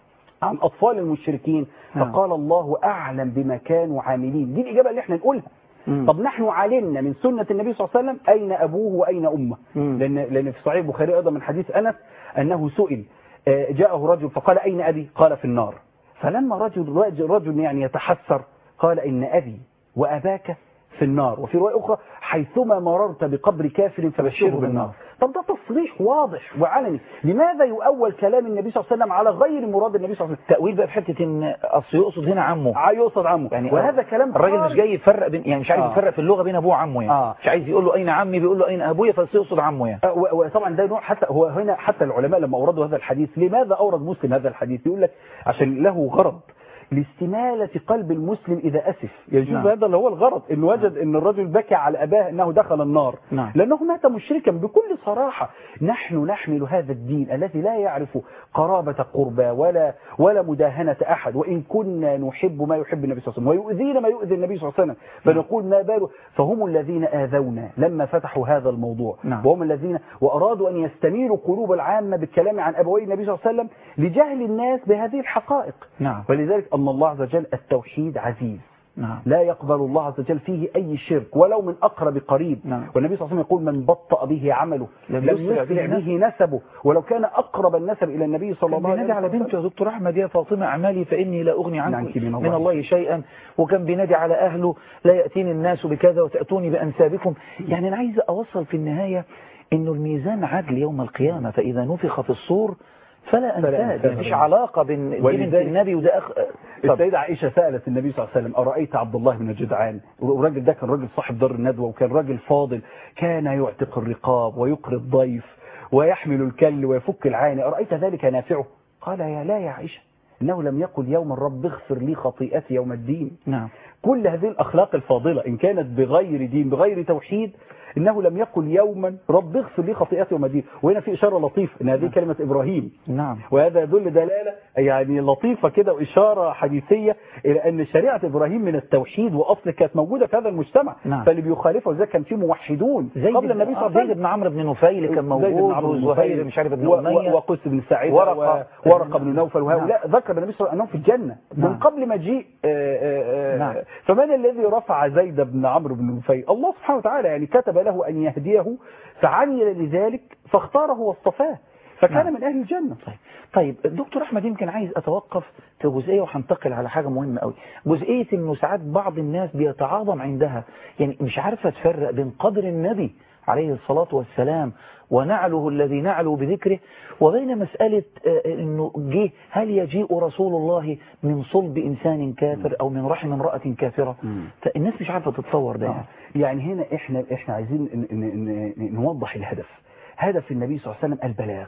عن أطفال المشركين نعم. فقال الله أعلم بما كانوا عاملين دي الإجابة اللي احنا نقولها طب نحن علمنا من سنة النبي صلى الله عليه وسلم أين أبوه وأين أمه لأن, لأن في صحيح البخاري أيضا من حديث أنس أنه سئل آه، جاءه رجل فقال أين أبي قال في النار فلما رجل رجل, رجل يعني يتحسر قال إن أبي وأباك في النار وفي رواية أخرى حيثما مررت بقبر كافر فبشره بالنار طب ده تصريح واضح وعلني لماذا يؤول كلام النبي صلى الله عليه وسلم على غير مراد النبي صلى الله عليه وسلم تأويل بقى في حتة ان اصل يقصد هنا عمه يقصد عمه يعني وهذا كلام الراجل مش خارج. جاي يفرق بين يعني مش عايز آه. يفرق في اللغة بين ابوه وعمه يعني آه. مش عايز يقول له اين عمي بيقول له اين ابويا بس يقصد عمه يعني آه، و- وطبعا ده نوع حتى هو هنا حتى العلماء لما اوردوا هذا الحديث لماذا اورد مسلم هذا الحديث يقول لك عشان له غرض لاستمالة قلب المسلم إذا أسف يجوز نعم. هذا اللي هو الغرض إن وجد إن الرجل بكى على أباه أنه دخل النار نعم. لأنه مات مشركا بكل صراحة نحن نحمل هذا الدين الذي لا يعرف قرابة قربى ولا ولا مداهنة أحد وإن كنا نحب ما يحب النبي صلى الله عليه وسلم ويؤذينا ما يؤذي النبي صلى الله عليه وسلم فنقول ما باله فهم الذين آذونا لما فتحوا هذا الموضوع نعم. وهم الذين وأرادوا أن يستميلوا قلوب العامة بالكلام عن أبوي النبي صلى الله عليه وسلم لجهل الناس بهذه الحقائق نعم ولذلك أن الله عز وجل التوحيد عزيز نعم لا يقبل الله عز وجل فيه أي شرك ولو من أقرب قريب نعم. والنبي صلى الله عليه وسلم يقول من بطأ به عمله لم لم يسرع يسرع به به نسبه ولو كان أقرب النسب إلى النبي صلى الله كان عليه بينادي على وسلم بنته يا دكتور احمد يا فاطمه اعمالي فاني لا اغني عنك عنك من من, الله من الله شيئا وكان بينادي على اهله لا ياتيني الناس بكذا وتاتوني بانسابكم يعني انا عايز اوصل في النهايه انه الميزان عدل يوم القيامه فاذا نفخ في الصور فلا انساب أنساب. مفيش علاقه بين دي بنت ولذلك- النبي وده اخ طب. السيدة عائشة سألت النبي صلى الله عليه وسلم أرأيت عبد الله بن جدعان والراجل ده كان راجل صاحب دار الندوة وكان راجل فاضل كان يعتق الرقاب ويقري الضيف ويحمل الكل ويفك العاني أرأيت ذلك نافعه قال يا لا يا عائشة إنه لم يقل يوم الرب اغفر لي خطيئتي يوم الدين نعم كل هذه الأخلاق الفاضلة إن كانت بغير دين بغير توحيد إنه لم يقل يوما رب اغفر لي خطيئتي يوم الدين وهنا في إشارة لطيفة إن هذه كلمة إبراهيم نعم وهذا يدل دلالة يعني لطيفة كده وإشارة حديثية إلى أن شريعة إبراهيم من التوحيد وأصل كانت موجودة في هذا المجتمع نعم. فاللي بيخالفه ذلك كان فيه موحدون زيد قبل بن- النبي صلى آه، الله عليه زيد وسلم بن عمرو بن نفيل كان زيد بن موجود عمرو بن وزهير نفيل مش عارف ابن و- أمية و- وقس بن سعيد ورقة. ورقة بن نوفل وهؤلاء ذكر النبي صلى الله عليه وسلم أنهم في الجنة من نعم. قبل مجيء آه، آه، آه، نعم. فمن الذي رفع زيد بن عمرو بن نفيل الله سبحانه وتعالى يعني كتب له أن يهديه فعمل لذلك فاختاره واصطفاه فكان نعم. من أهل الجنة طيب دكتور احمد يمكن عايز اتوقف في جزئيه وهنتقل على حاجه مهمه قوي جزئيه انه ساعات بعض الناس بيتعاظم عندها يعني مش عارفه تفرق بين قدر النبي عليه الصلاه والسلام ونعله الذي نعله بذكره وبين مساله آه، انه جه هل يجيء رسول الله من صلب انسان كافر او من رحم امراه كافره فالناس مش عارفه تتصور ده يعني. يعني هنا احنا احنا عايزين ن- ن- ن- نوضح الهدف هدف النبي صلى الله عليه وسلم البلاغ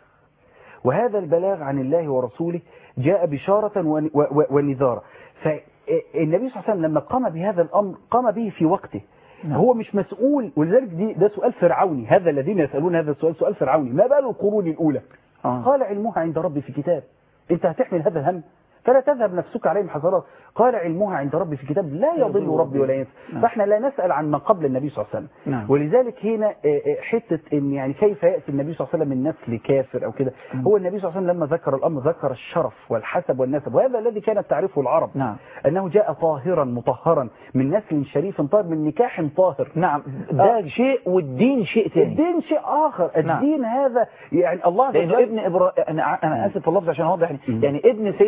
وهذا البلاغ عن الله ورسوله جاء بشارة ون- و- و- ونذارة فالنبي صلى الله عليه وسلم لما قام بهذا الأمر قام به في وقته نعم. هو مش مسؤول ولذلك دي ده سؤال فرعوني هذا الذين يسألون هذا السؤال سؤال فرعوني ما بال القرون الأولى آه. قال علمها عند ربي في كتاب انت هتحمل هذا الهم فلا تذهب نفسك عليهم حسرات قال علمها عند ربي في كتاب لا يضل ربي ولا ينسى نعم. فاحنا لا نسأل عن ما قبل النبي صلى الله عليه وسلم نعم. ولذلك هنا آه، آه، حتة ان يعني كيف يأتي النبي صلى الله عليه وسلم من نسل كافر او كده هو النبي صلى الله عليه وسلم لما ذكر الامر ذكر الشرف والحسب والنسب وهذا الذي كانت تعرفه العرب نعم. انه جاء طاهرا مطهرا من نسل شريف طاهر من نكاح طاهر نعم ده شيء والدين شيء تاني الدين شيء اخر نعم. الدين هذا يعني الله عز لانه وجل ابن ابراهيم انا انا اسف في اللفظ عشان اوضح يعني, يعني ابن سيدنا نوح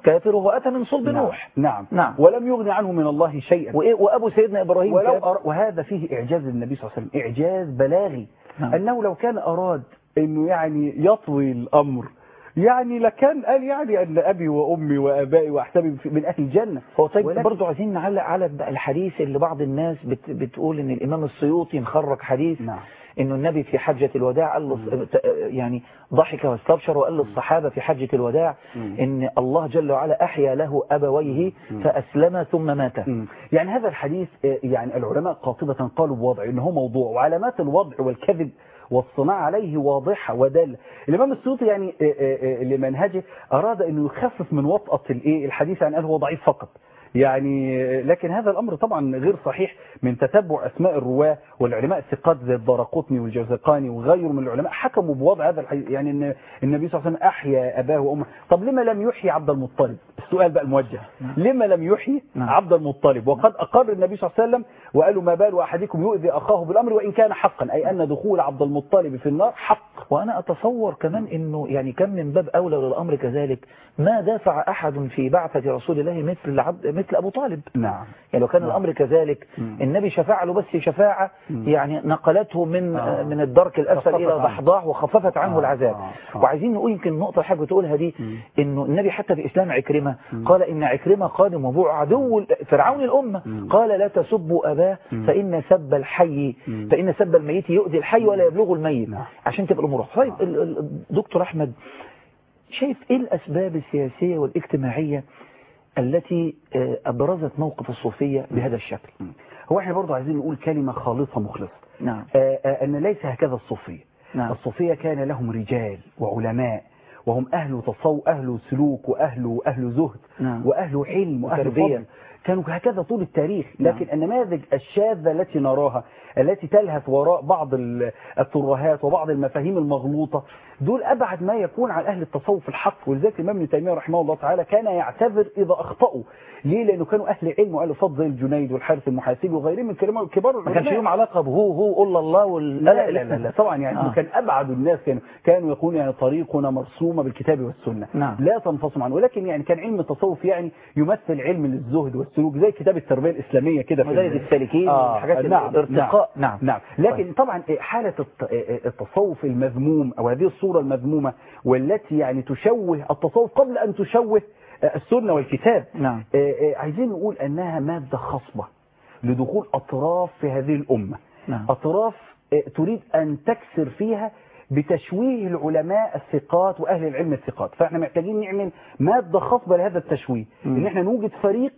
كافر وهو أتى من صلب نعم. نوح نعم نعم. ولم يغني عنه من الله شيئا وإيه وأبو سيدنا إبراهيم ولو كافر. أر... وهذا فيه إعجاز للنبي صلى الله عليه وسلم إعجاز بلاغي نعم. أنه لو كان أراد أنه يعني يطوي الأمر يعني لكان قال يعني أن أبي وأمي وأبائي وأحسابي في- من أهل الجنة هو طيب ولكن- برضو عايزين نعلق على الحديث اللي بعض الناس بت بتقول ان الامام السيوطي مخرج حديث نعم. انه النبي في حجة الوداع قال له ت- يعني ضحك واستبشر وقال للصحابة في حجة الوداع ان الله جل وعلا احيا له ابويه فاسلم ثم مات مم. يعني هذا الحديث آه، يعني العلماء قاطبة قالوا بوضع انه هو موضوع وعلامات الوضع والكذب والصناعة عليه واضحة ودالة الإمام السيوطي يعني آه، آه، آه، لمنهجه أراد أنه يخفف من وطأة الإيه الحديث عن قال هو ضعيف فقط يعني آه، لكن هذا الأمر طبعا غير صحيح من تتبع أسماء الرواة والعلماء الثقات زي الدارقطني والجوزقاني وغيره من العلماء حكموا بوضع هذا الحديث يعني ان النبي صلى الله عليه وسلم أحيا أباه وأمه طب لما لم يحيي عبد المطلب السؤال بقى الموجه لما لم يحيي عبد المطلب وقد أقر النبي صلى الله عليه وسلم وقالوا ما بال أحدكم يؤذي أخاه بالأمر وإن كان حقا أي أن دخول عبد المطلب في النار حق وانا اتصور كمان انه يعني كم من باب اولى للامر كذلك ما دافع احد في بعثة رسول الله مثل عبد مثل ابو طالب نعم يعني لو كان نعم. الامر كذلك مم. النبي شفع له بس شفاعة مم. يعني نقلته من آه. من الدرك الاسفل خففت الى عنه. ضحضاح وخففت عنه آه. العذاب آه. آه. وعايزين نقول يمكن النقطة حاجة بتقولها دي مم. انه النبي حتى في اسلام عكرمة مم. قال ان عكرمة قادم وهو عدو فرعون الامة مم. قال لا تسبوا اباه مم. فان سب الحي مم. فان سب الميت يؤذي الحي ولا يبلغ الميت نعم. عشان تبقى الامور واضحة. طيب ال- ال- الدكتور احمد شايف ايه الاسباب السياسية والاجتماعية التي آه، ابرزت موقف الصوفية بهذا الشكل هو احنا برضو عايزين نقول كلمة خالصة مخلصة نعم آه، آه، أن ليس هكذا الصوفية نعم. الصوفية كان لهم رجال وعلماء وهم أهل تصو أهل سلوك وأهل أهل زهد نعم. وأهل علم وأهل وتربية. فضل كانوا هكذا طول التاريخ نعم. لكن النماذج الشاذة التي نراها التي تلهث وراء بعض ال- الترهات وبعض المفاهيم المغلوطة دول أبعد ما يكون عن أهل التصوف الحق ولذلك الإمام ابن تيمية رحمه الله تعالى كان يعتذر إذا أخطأوا ليه؟ لأنه كانوا أهل علم وأهل فضل زي الجنيد والحارث المحاسبي وغيرهم من كلمة- كبار ما العلماء كانش لهم علاقة بهو هو قول الله والقلق لا اللي لا, لا, احنا- لا طبعا يعني آه. آه. كان ابعد الناس كانوا كانوا يقولون يعني طريقنا مرسومه بالكتاب والسنه نعم. لا تنفصل عنه ولكن يعني كان علم التصوف يعني يمثل علم للزهد والسلوك زي كتاب التربيه الاسلاميه كده في مدارج ال- السالكين والحاجات نعم الارتقاء نعم, نعم. لكن طبعا حاله الت- التصوف المذموم او هذه الصوره المذمومه والتي يعني تشوه التصوف قبل ان تشوه السنه والكتاب نعم آه، آه، عايزين نقول انها ماده خصبه لدخول اطراف في هذه الامه نعم. أطراف آه، تريد أن تكسر فيها بتشويه العلماء الثقات وأهل العلم الثقات فإحنا محتاجين نعمل مادة خصبة لهذا التشويه مم. إن إحنا نوجد فريق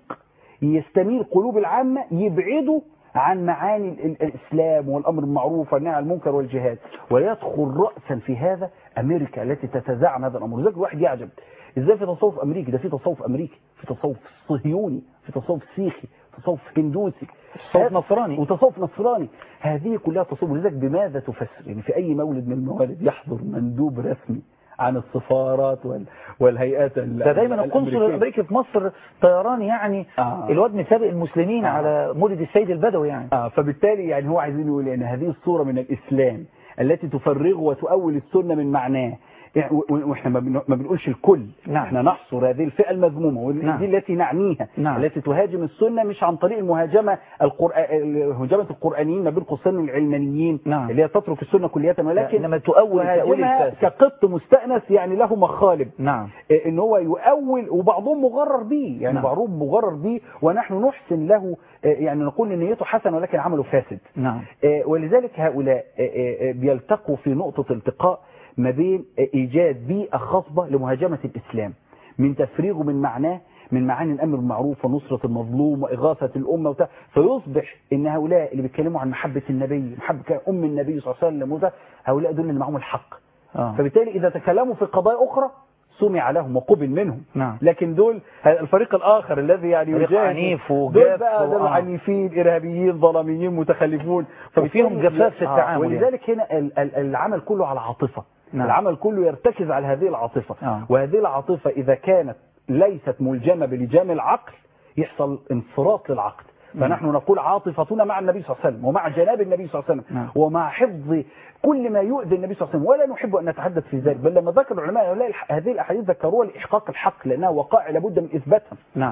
يستميل قلوب العامة يبعدوا عن معاني ال- ال- الإسلام والأمر بالمعروف والنهي عن المنكر والجهاد ويدخل رأسا في هذا أمريكا التي تتزعم هذا الأمر لذلك الواحد يعجب إزاي في تصوف أمريكي ده في تصوف أمريكي في تصوف صهيوني في تصوف سيخي تصوف هندوسي تصوف نصراني. وتصوف نصراني هذه كلها تصوف لذلك بماذا تفسر يعني في أي مولد من الموالد يحضر مندوب رسمي عن السفارات وال... والهيئات ال- ده دايما القنصل الأمريكية. الامريكي في مصر طيران يعني آه. الواد مسابق المسلمين آه. على مولد السيد البدوي يعني آه فبالتالي يعني هو عايزين يقول ان هذه الصورة من الإسلام التي تفرغ وتؤول السنة من معناه يعني و- و- واحنا ما بن- ما بنقولش الكل نعم. احنا نحصر هذه الفئة المذمومة ودي نعم. التي نعنيها نعم. التي تهاجم السنة مش عن طريق المهاجمة القرآن هجمة القرآنيين ما بين قوسين العلمانيين نعم. اللي هي تترك السنة كلية ولكن إنما تؤول تأويل تهاجمها الفاسد. كقط مستأنس يعني له مخالب نعم إيه ان هو يؤول وبعضهم مغرر به يعني نعم. بعضهم مغرر به ونحن نحسن له إيه يعني نقول ان نيته حسنه ولكن عمله فاسد نعم إيه ولذلك هؤلاء إيه إيه بيلتقوا في نقطه التقاء ما بين إيه ايجاد بيئه خصبه لمهاجمه الاسلام من تفريغه من معناه من معاني الامر بالمعروف ونصره المظلوم واغاثه الامه وبتاع فيصبح ان هؤلاء اللي بيتكلموا عن محبه النبي محبه ام النبي صلى الله عليه وسلم وده هؤلاء دول اللي معهم الحق آه. فبالتالي اذا تكلموا في قضايا اخرى سمع لهم وقبل منهم نعم لكن دول الفريق الاخر الذي يعني فريق يجاهد عنيف دول وجاف بقى دول و- آه. عنيفين ارهابيين ظلاميين متخلفون وفيهم جفاف في آه، التعامل ولذلك هنا ال- ال- العمل كله على عاطفه نعم. العمل كله يرتكز على هذه العاطفه آه. وهذه العاطفه اذا كانت ليست ملجمه بلجام العقل يحصل انفراط للعقل فنحن نقول عاطفتنا مع النبي صلى الله عليه وسلم ومع جناب النبي صلى الله عليه وسلم نعم. ومع حفظ كل ما يؤذي النبي صلى الله عليه وسلم ولا نحب أن نتحدث في ذلك بل لما ذكر العلماء هؤلاء الح- هذه الأحاديث ذكروها لإحقاق الحق لأنها وقائع لابد من إثباتها نعم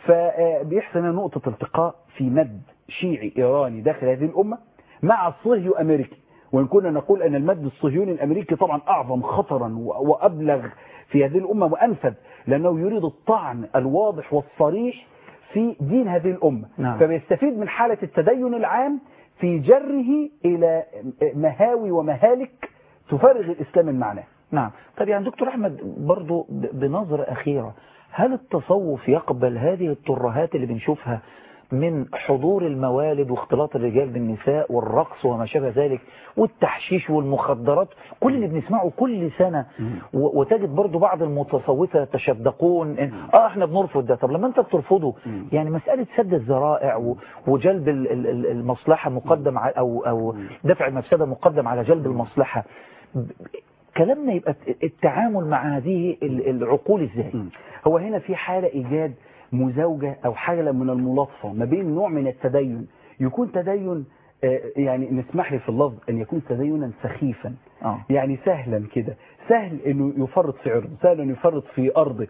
فبيحصل هنا نقطة التقاء في مد شيعي إيراني داخل هذه الأمة مع صهيو أمريكي وإن كنا نقول أن المد الصهيوني الأمريكي طبعا أعظم خطرا و- وأبلغ في هذه الأمة وأنفذ لأنه يريد الطعن الواضح والصريح في دين هذه الأمة نعم. فبيستفيد من حالة التدين العام في جره إلى مهاوي ومهالك تفرغ الإسلام من معناه نعم طب يعني دكتور أحمد برضو ب- بنظرة أخيرة هل التصوف يقبل هذه الترهات اللي بنشوفها من حضور الموالد واختلاط الرجال بالنساء والرقص وما شابه ذلك والتحشيش والمخدرات كل اللي بنسمعه كل سنة و- وتجد برضو بعض المتصوفة يتشدقون إن- اه احنا بنرفض ده طب لما انت بترفضه يعني مسألة سد الذرائع و- وجلب ال- ال- ال- المصلحة مقدم ع- او او دفع المفسدة مقدم على جلب المصلحة كلامنا يبقى التعامل مع هذه ال- العقول ازاي هو هنا في حالة إيجاد مزاوجة أو حالة من الملاطفة ما بين نوع من التدين يكون تدين آه، يعني نسمح لي في اللفظ أن يكون تدينا سخيفا آه. يعني سهلا كده سهل أنه يفرط في عرضه سهل أنه يفرط في أرضه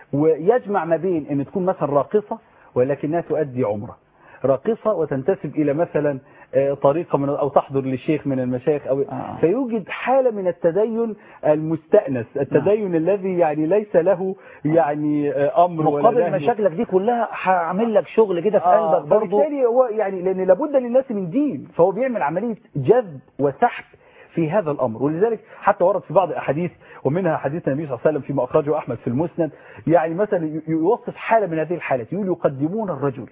ويجمع ما بين أن تكون مثلا راقصة ولكنها تؤدي عمره راقصة وتنتسب إلى مثلا آه، طريقة من أو تحضر لشيخ من المشايخ أو آه. فيوجد حالة من التدين المستأنس التدين الذي يعني ليس له يعني آه، أمر ولا مقابل نهي. مشاكلك دي كلها هعمل لك شغل كده في آه، قلبك برضو فبالتالي هو يعني لأن لابد للناس من دين فهو بيعمل عملية جذب وسحب في هذا الأمر ولذلك حتى ورد في بعض الأحاديث ومنها حديث النبي صلى الله عليه وسلم فيما أخرجه أحمد في المسند يعني مثلا ي- يوصف حالة من هذه الحالات يقول يقدمون الرجل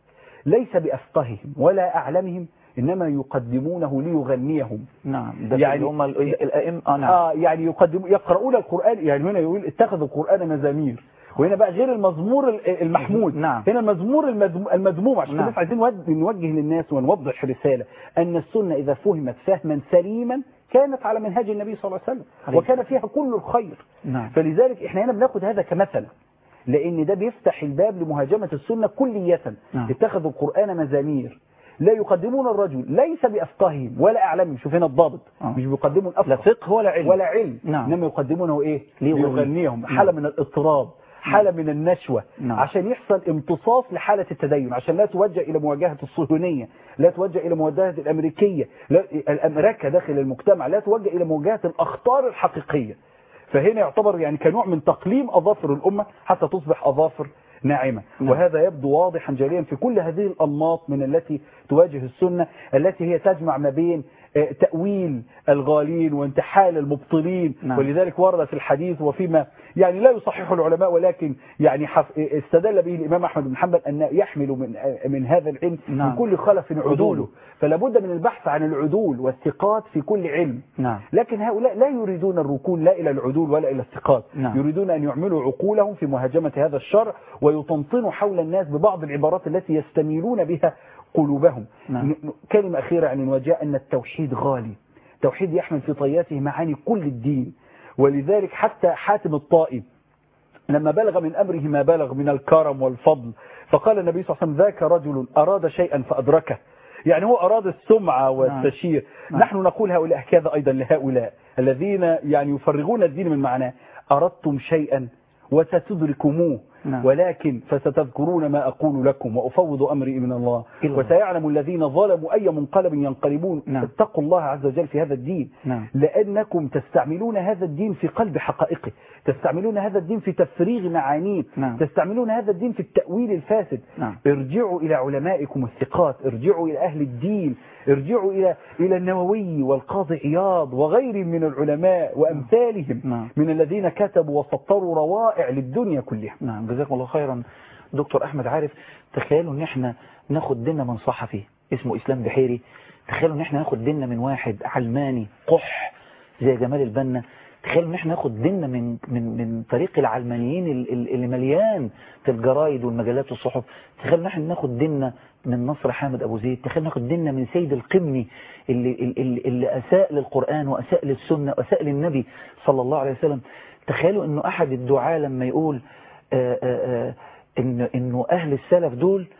ليس بأفقههم ولا أعلمهم إنما يقدمونه ليغنيهم نعم ده يعني- اللي هم ال- الأئمة اه نعم آه يعني يقدموا يقرؤون القرآن يعني هنا يقول اتخذوا القرآن مزامير وهنا بقى غير المزمور ال- المحمود نعم. هنا المزمور المذم- المذموم عشان نعم. كده عايزين نود- نوجه للناس ونوضح رسالة أن السنة إذا فهمت فهما سليما كانت على منهاج النبي صلى الله عليه وسلم عليه وكان فيها كل الخير نعم فلذلك احنا هنا بناخد هذا كمثل لان ده بيفتح الباب لمهاجمة السنة كلية نعم. اتخذوا القرآن مزامير لا يقدمون الرجل ليس بأفقههم ولا أعلمهم شوف هنا الضابط آه. مش بيقدمون أفقه لا فقه ولا علم ولا علم نعم. انما يقدمونه ايه ليغني. ليغنيهم حالة من الاضطراب حالة من النشوة نعم. عشان يحصل امتصاص لحالة التدين عشان لا توجه إلى مواجهة الصهيونية لا توجه إلى مواجهة الأمريكية لا الأمريكا داخل المجتمع لا توجه إلى مواجهة الأخطار الحقيقية فهنا يعتبر يعني كنوع من تقليم أظافر الأمة حتى تصبح أظافر ناعمة نعم. وهذا يبدو واضحا جليا في كل هذه الأنماط من التي تواجه السنة التي هي تجمع ما بين آه، تأويل الغالين وانتحال المبطلين نعم. ولذلك ورد في الحديث وفيما يعني لا يصححه العلماء ولكن يعني حف... استدل به الإمام أحمد بن حنبل أن يحمل من من هذا العلم نعم. من كل خلف عدوله. عدوله فلا بد من البحث عن العدول والثقات في كل علم نعم لكن هؤلاء لا يريدون الركون لا إلى العدول ولا إلى الثقات نعم. يريدون أن يعملوا عقولهم في مهاجمة هذا الشر ويطنطنوا حول الناس ببعض العبارات التي يستميلون بها قلوبهم نعم. ن- ن- كلمة أخيرة عن الوجاء أن التوحيد غالي التوحيد يحمل في طياته معاني كل الدين ولذلك حتى حاتم الطائي لما بلغ من أمره ما بلغ من الكرم والفضل فقال النبي صلى الله عليه وسلم ذاك رجل أراد شيئا فأدركه يعني هو أراد السمعة والتشير نعم. نحن نقول هؤلاء هكذا أيضا لهؤلاء الذين يعني يفرغون الدين من معناه أردتم شيئا وستدركموه نعم. ولكن فستذكرون ما أقول لكم وأفوض أمري من الله إلى الله. وسيعلم الذين ظلموا أي منقلب ينقلبون نعم. اتقوا الله عز وجل في هذا الدين نعم. لأنكم تستعملون هذا الدين في قلب حقائقه تستعملون هذا الدين في تفريغ معانيه نعم. تستعملون هذا الدين في التأويل الفاسد نعم. ارجعوا إلى علمائكم الثقات ارجعوا إلى أهل الدين ارجعوا إلى إلى النووي والقاضي عياض وغيرهم من العلماء وأمثالهم نعم. من الذين كتبوا وسطروا روائع للدنيا كلها نعم جزاكم الله خيرا دكتور احمد عارف تخيلوا ان احنا ناخد ديننا من صحفي اسمه اسلام بحيري تخيلوا ان احنا ناخد ديننا من واحد علماني قح زي جمال البنا تخيلوا ان احنا ناخد ديننا من من من طريق العلمانيين ال- ال- اللي مليان في الجرايد والمجلات والصحف تخيلوا ان احنا ناخد ديننا من نصر حامد ابو زيد تخيلوا ناخد ديننا من سيد القمني اللي اللي, اللي اساء للقران واساء للسنه واساء للنبي صلى الله عليه وسلم تخيلوا انه احد الدعاة لما يقول آه، آه، آه، إن إنه أهل السلف دول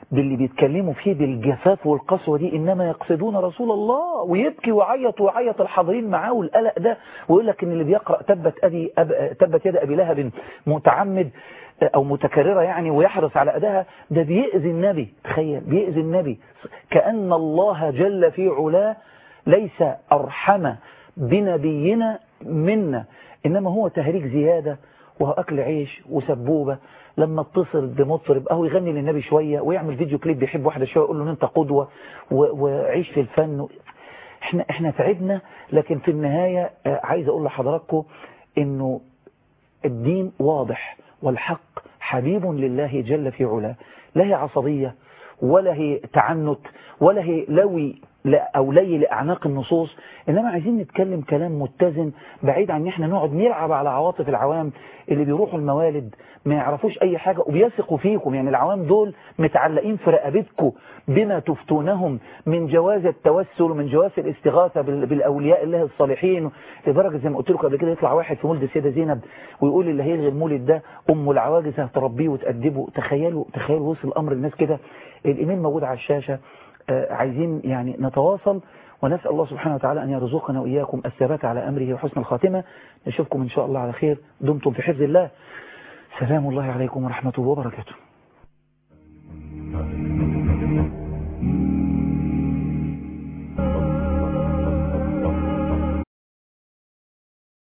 باللي بيتكلموا فيه بالجفاف والقسوة دي إنما يقصدون رسول الله ويبكي ويعيط ويعيط الحاضرين معاه والقلق ده ويقول لك إن اللي بيقرأ تبت, أبي أب تبت يد أبي لهب متعمد أو متكررة يعني ويحرص على أداها ده بيأذي النبي تخيل بيأذي النبي كأن الله جل في علاه ليس أرحم بنبينا منا إنما هو تهريج زيادة وهو أكل عيش وسبوبة لما اتصل بمطرب أو يغني للنبي شوية ويعمل فيديو كليب بيحب واحدة شوية يقول له أنت قدوة وعيش في الفن احنا, احنا تعبنا لكن في النهاية عايز أقول لحضراتكم إنه الدين واضح والحق حبيب لله جل في علاه لا هي عصبية ولا هي تعنت ولا هي لوي أو لي لأعناق النصوص إنما عايزين نتكلم كلام متزن بعيد عن إن إحنا نقعد نلعب على عواطف العوام اللي بيروحوا الموالد ما يعرفوش أي حاجة وبيثقوا فيكم يعني العوام دول متعلقين في رقبتكم بما تفتونهم من جواز التوسل ومن جواز الاستغاثة بالأولياء الله الصالحين لدرجة زي ما قلت لكم قبل كده يطلع واحد في مولد السيدة زينب ويقول اللي هيلغي المولد ده أم العواجز هتربيه وتأدبه تخيلوا تخيلوا وصل الأمر الناس كده الإيميل موجود على الشاشة عايزين يعني نتواصل ونسأل الله سبحانه وتعالى أن يرزقنا وإياكم الثبات على أمره وحسن الخاتمة نشوفكم إن شاء الله على خير دمتم في حفظ الله سلام الله عليكم ورحمته وبركاته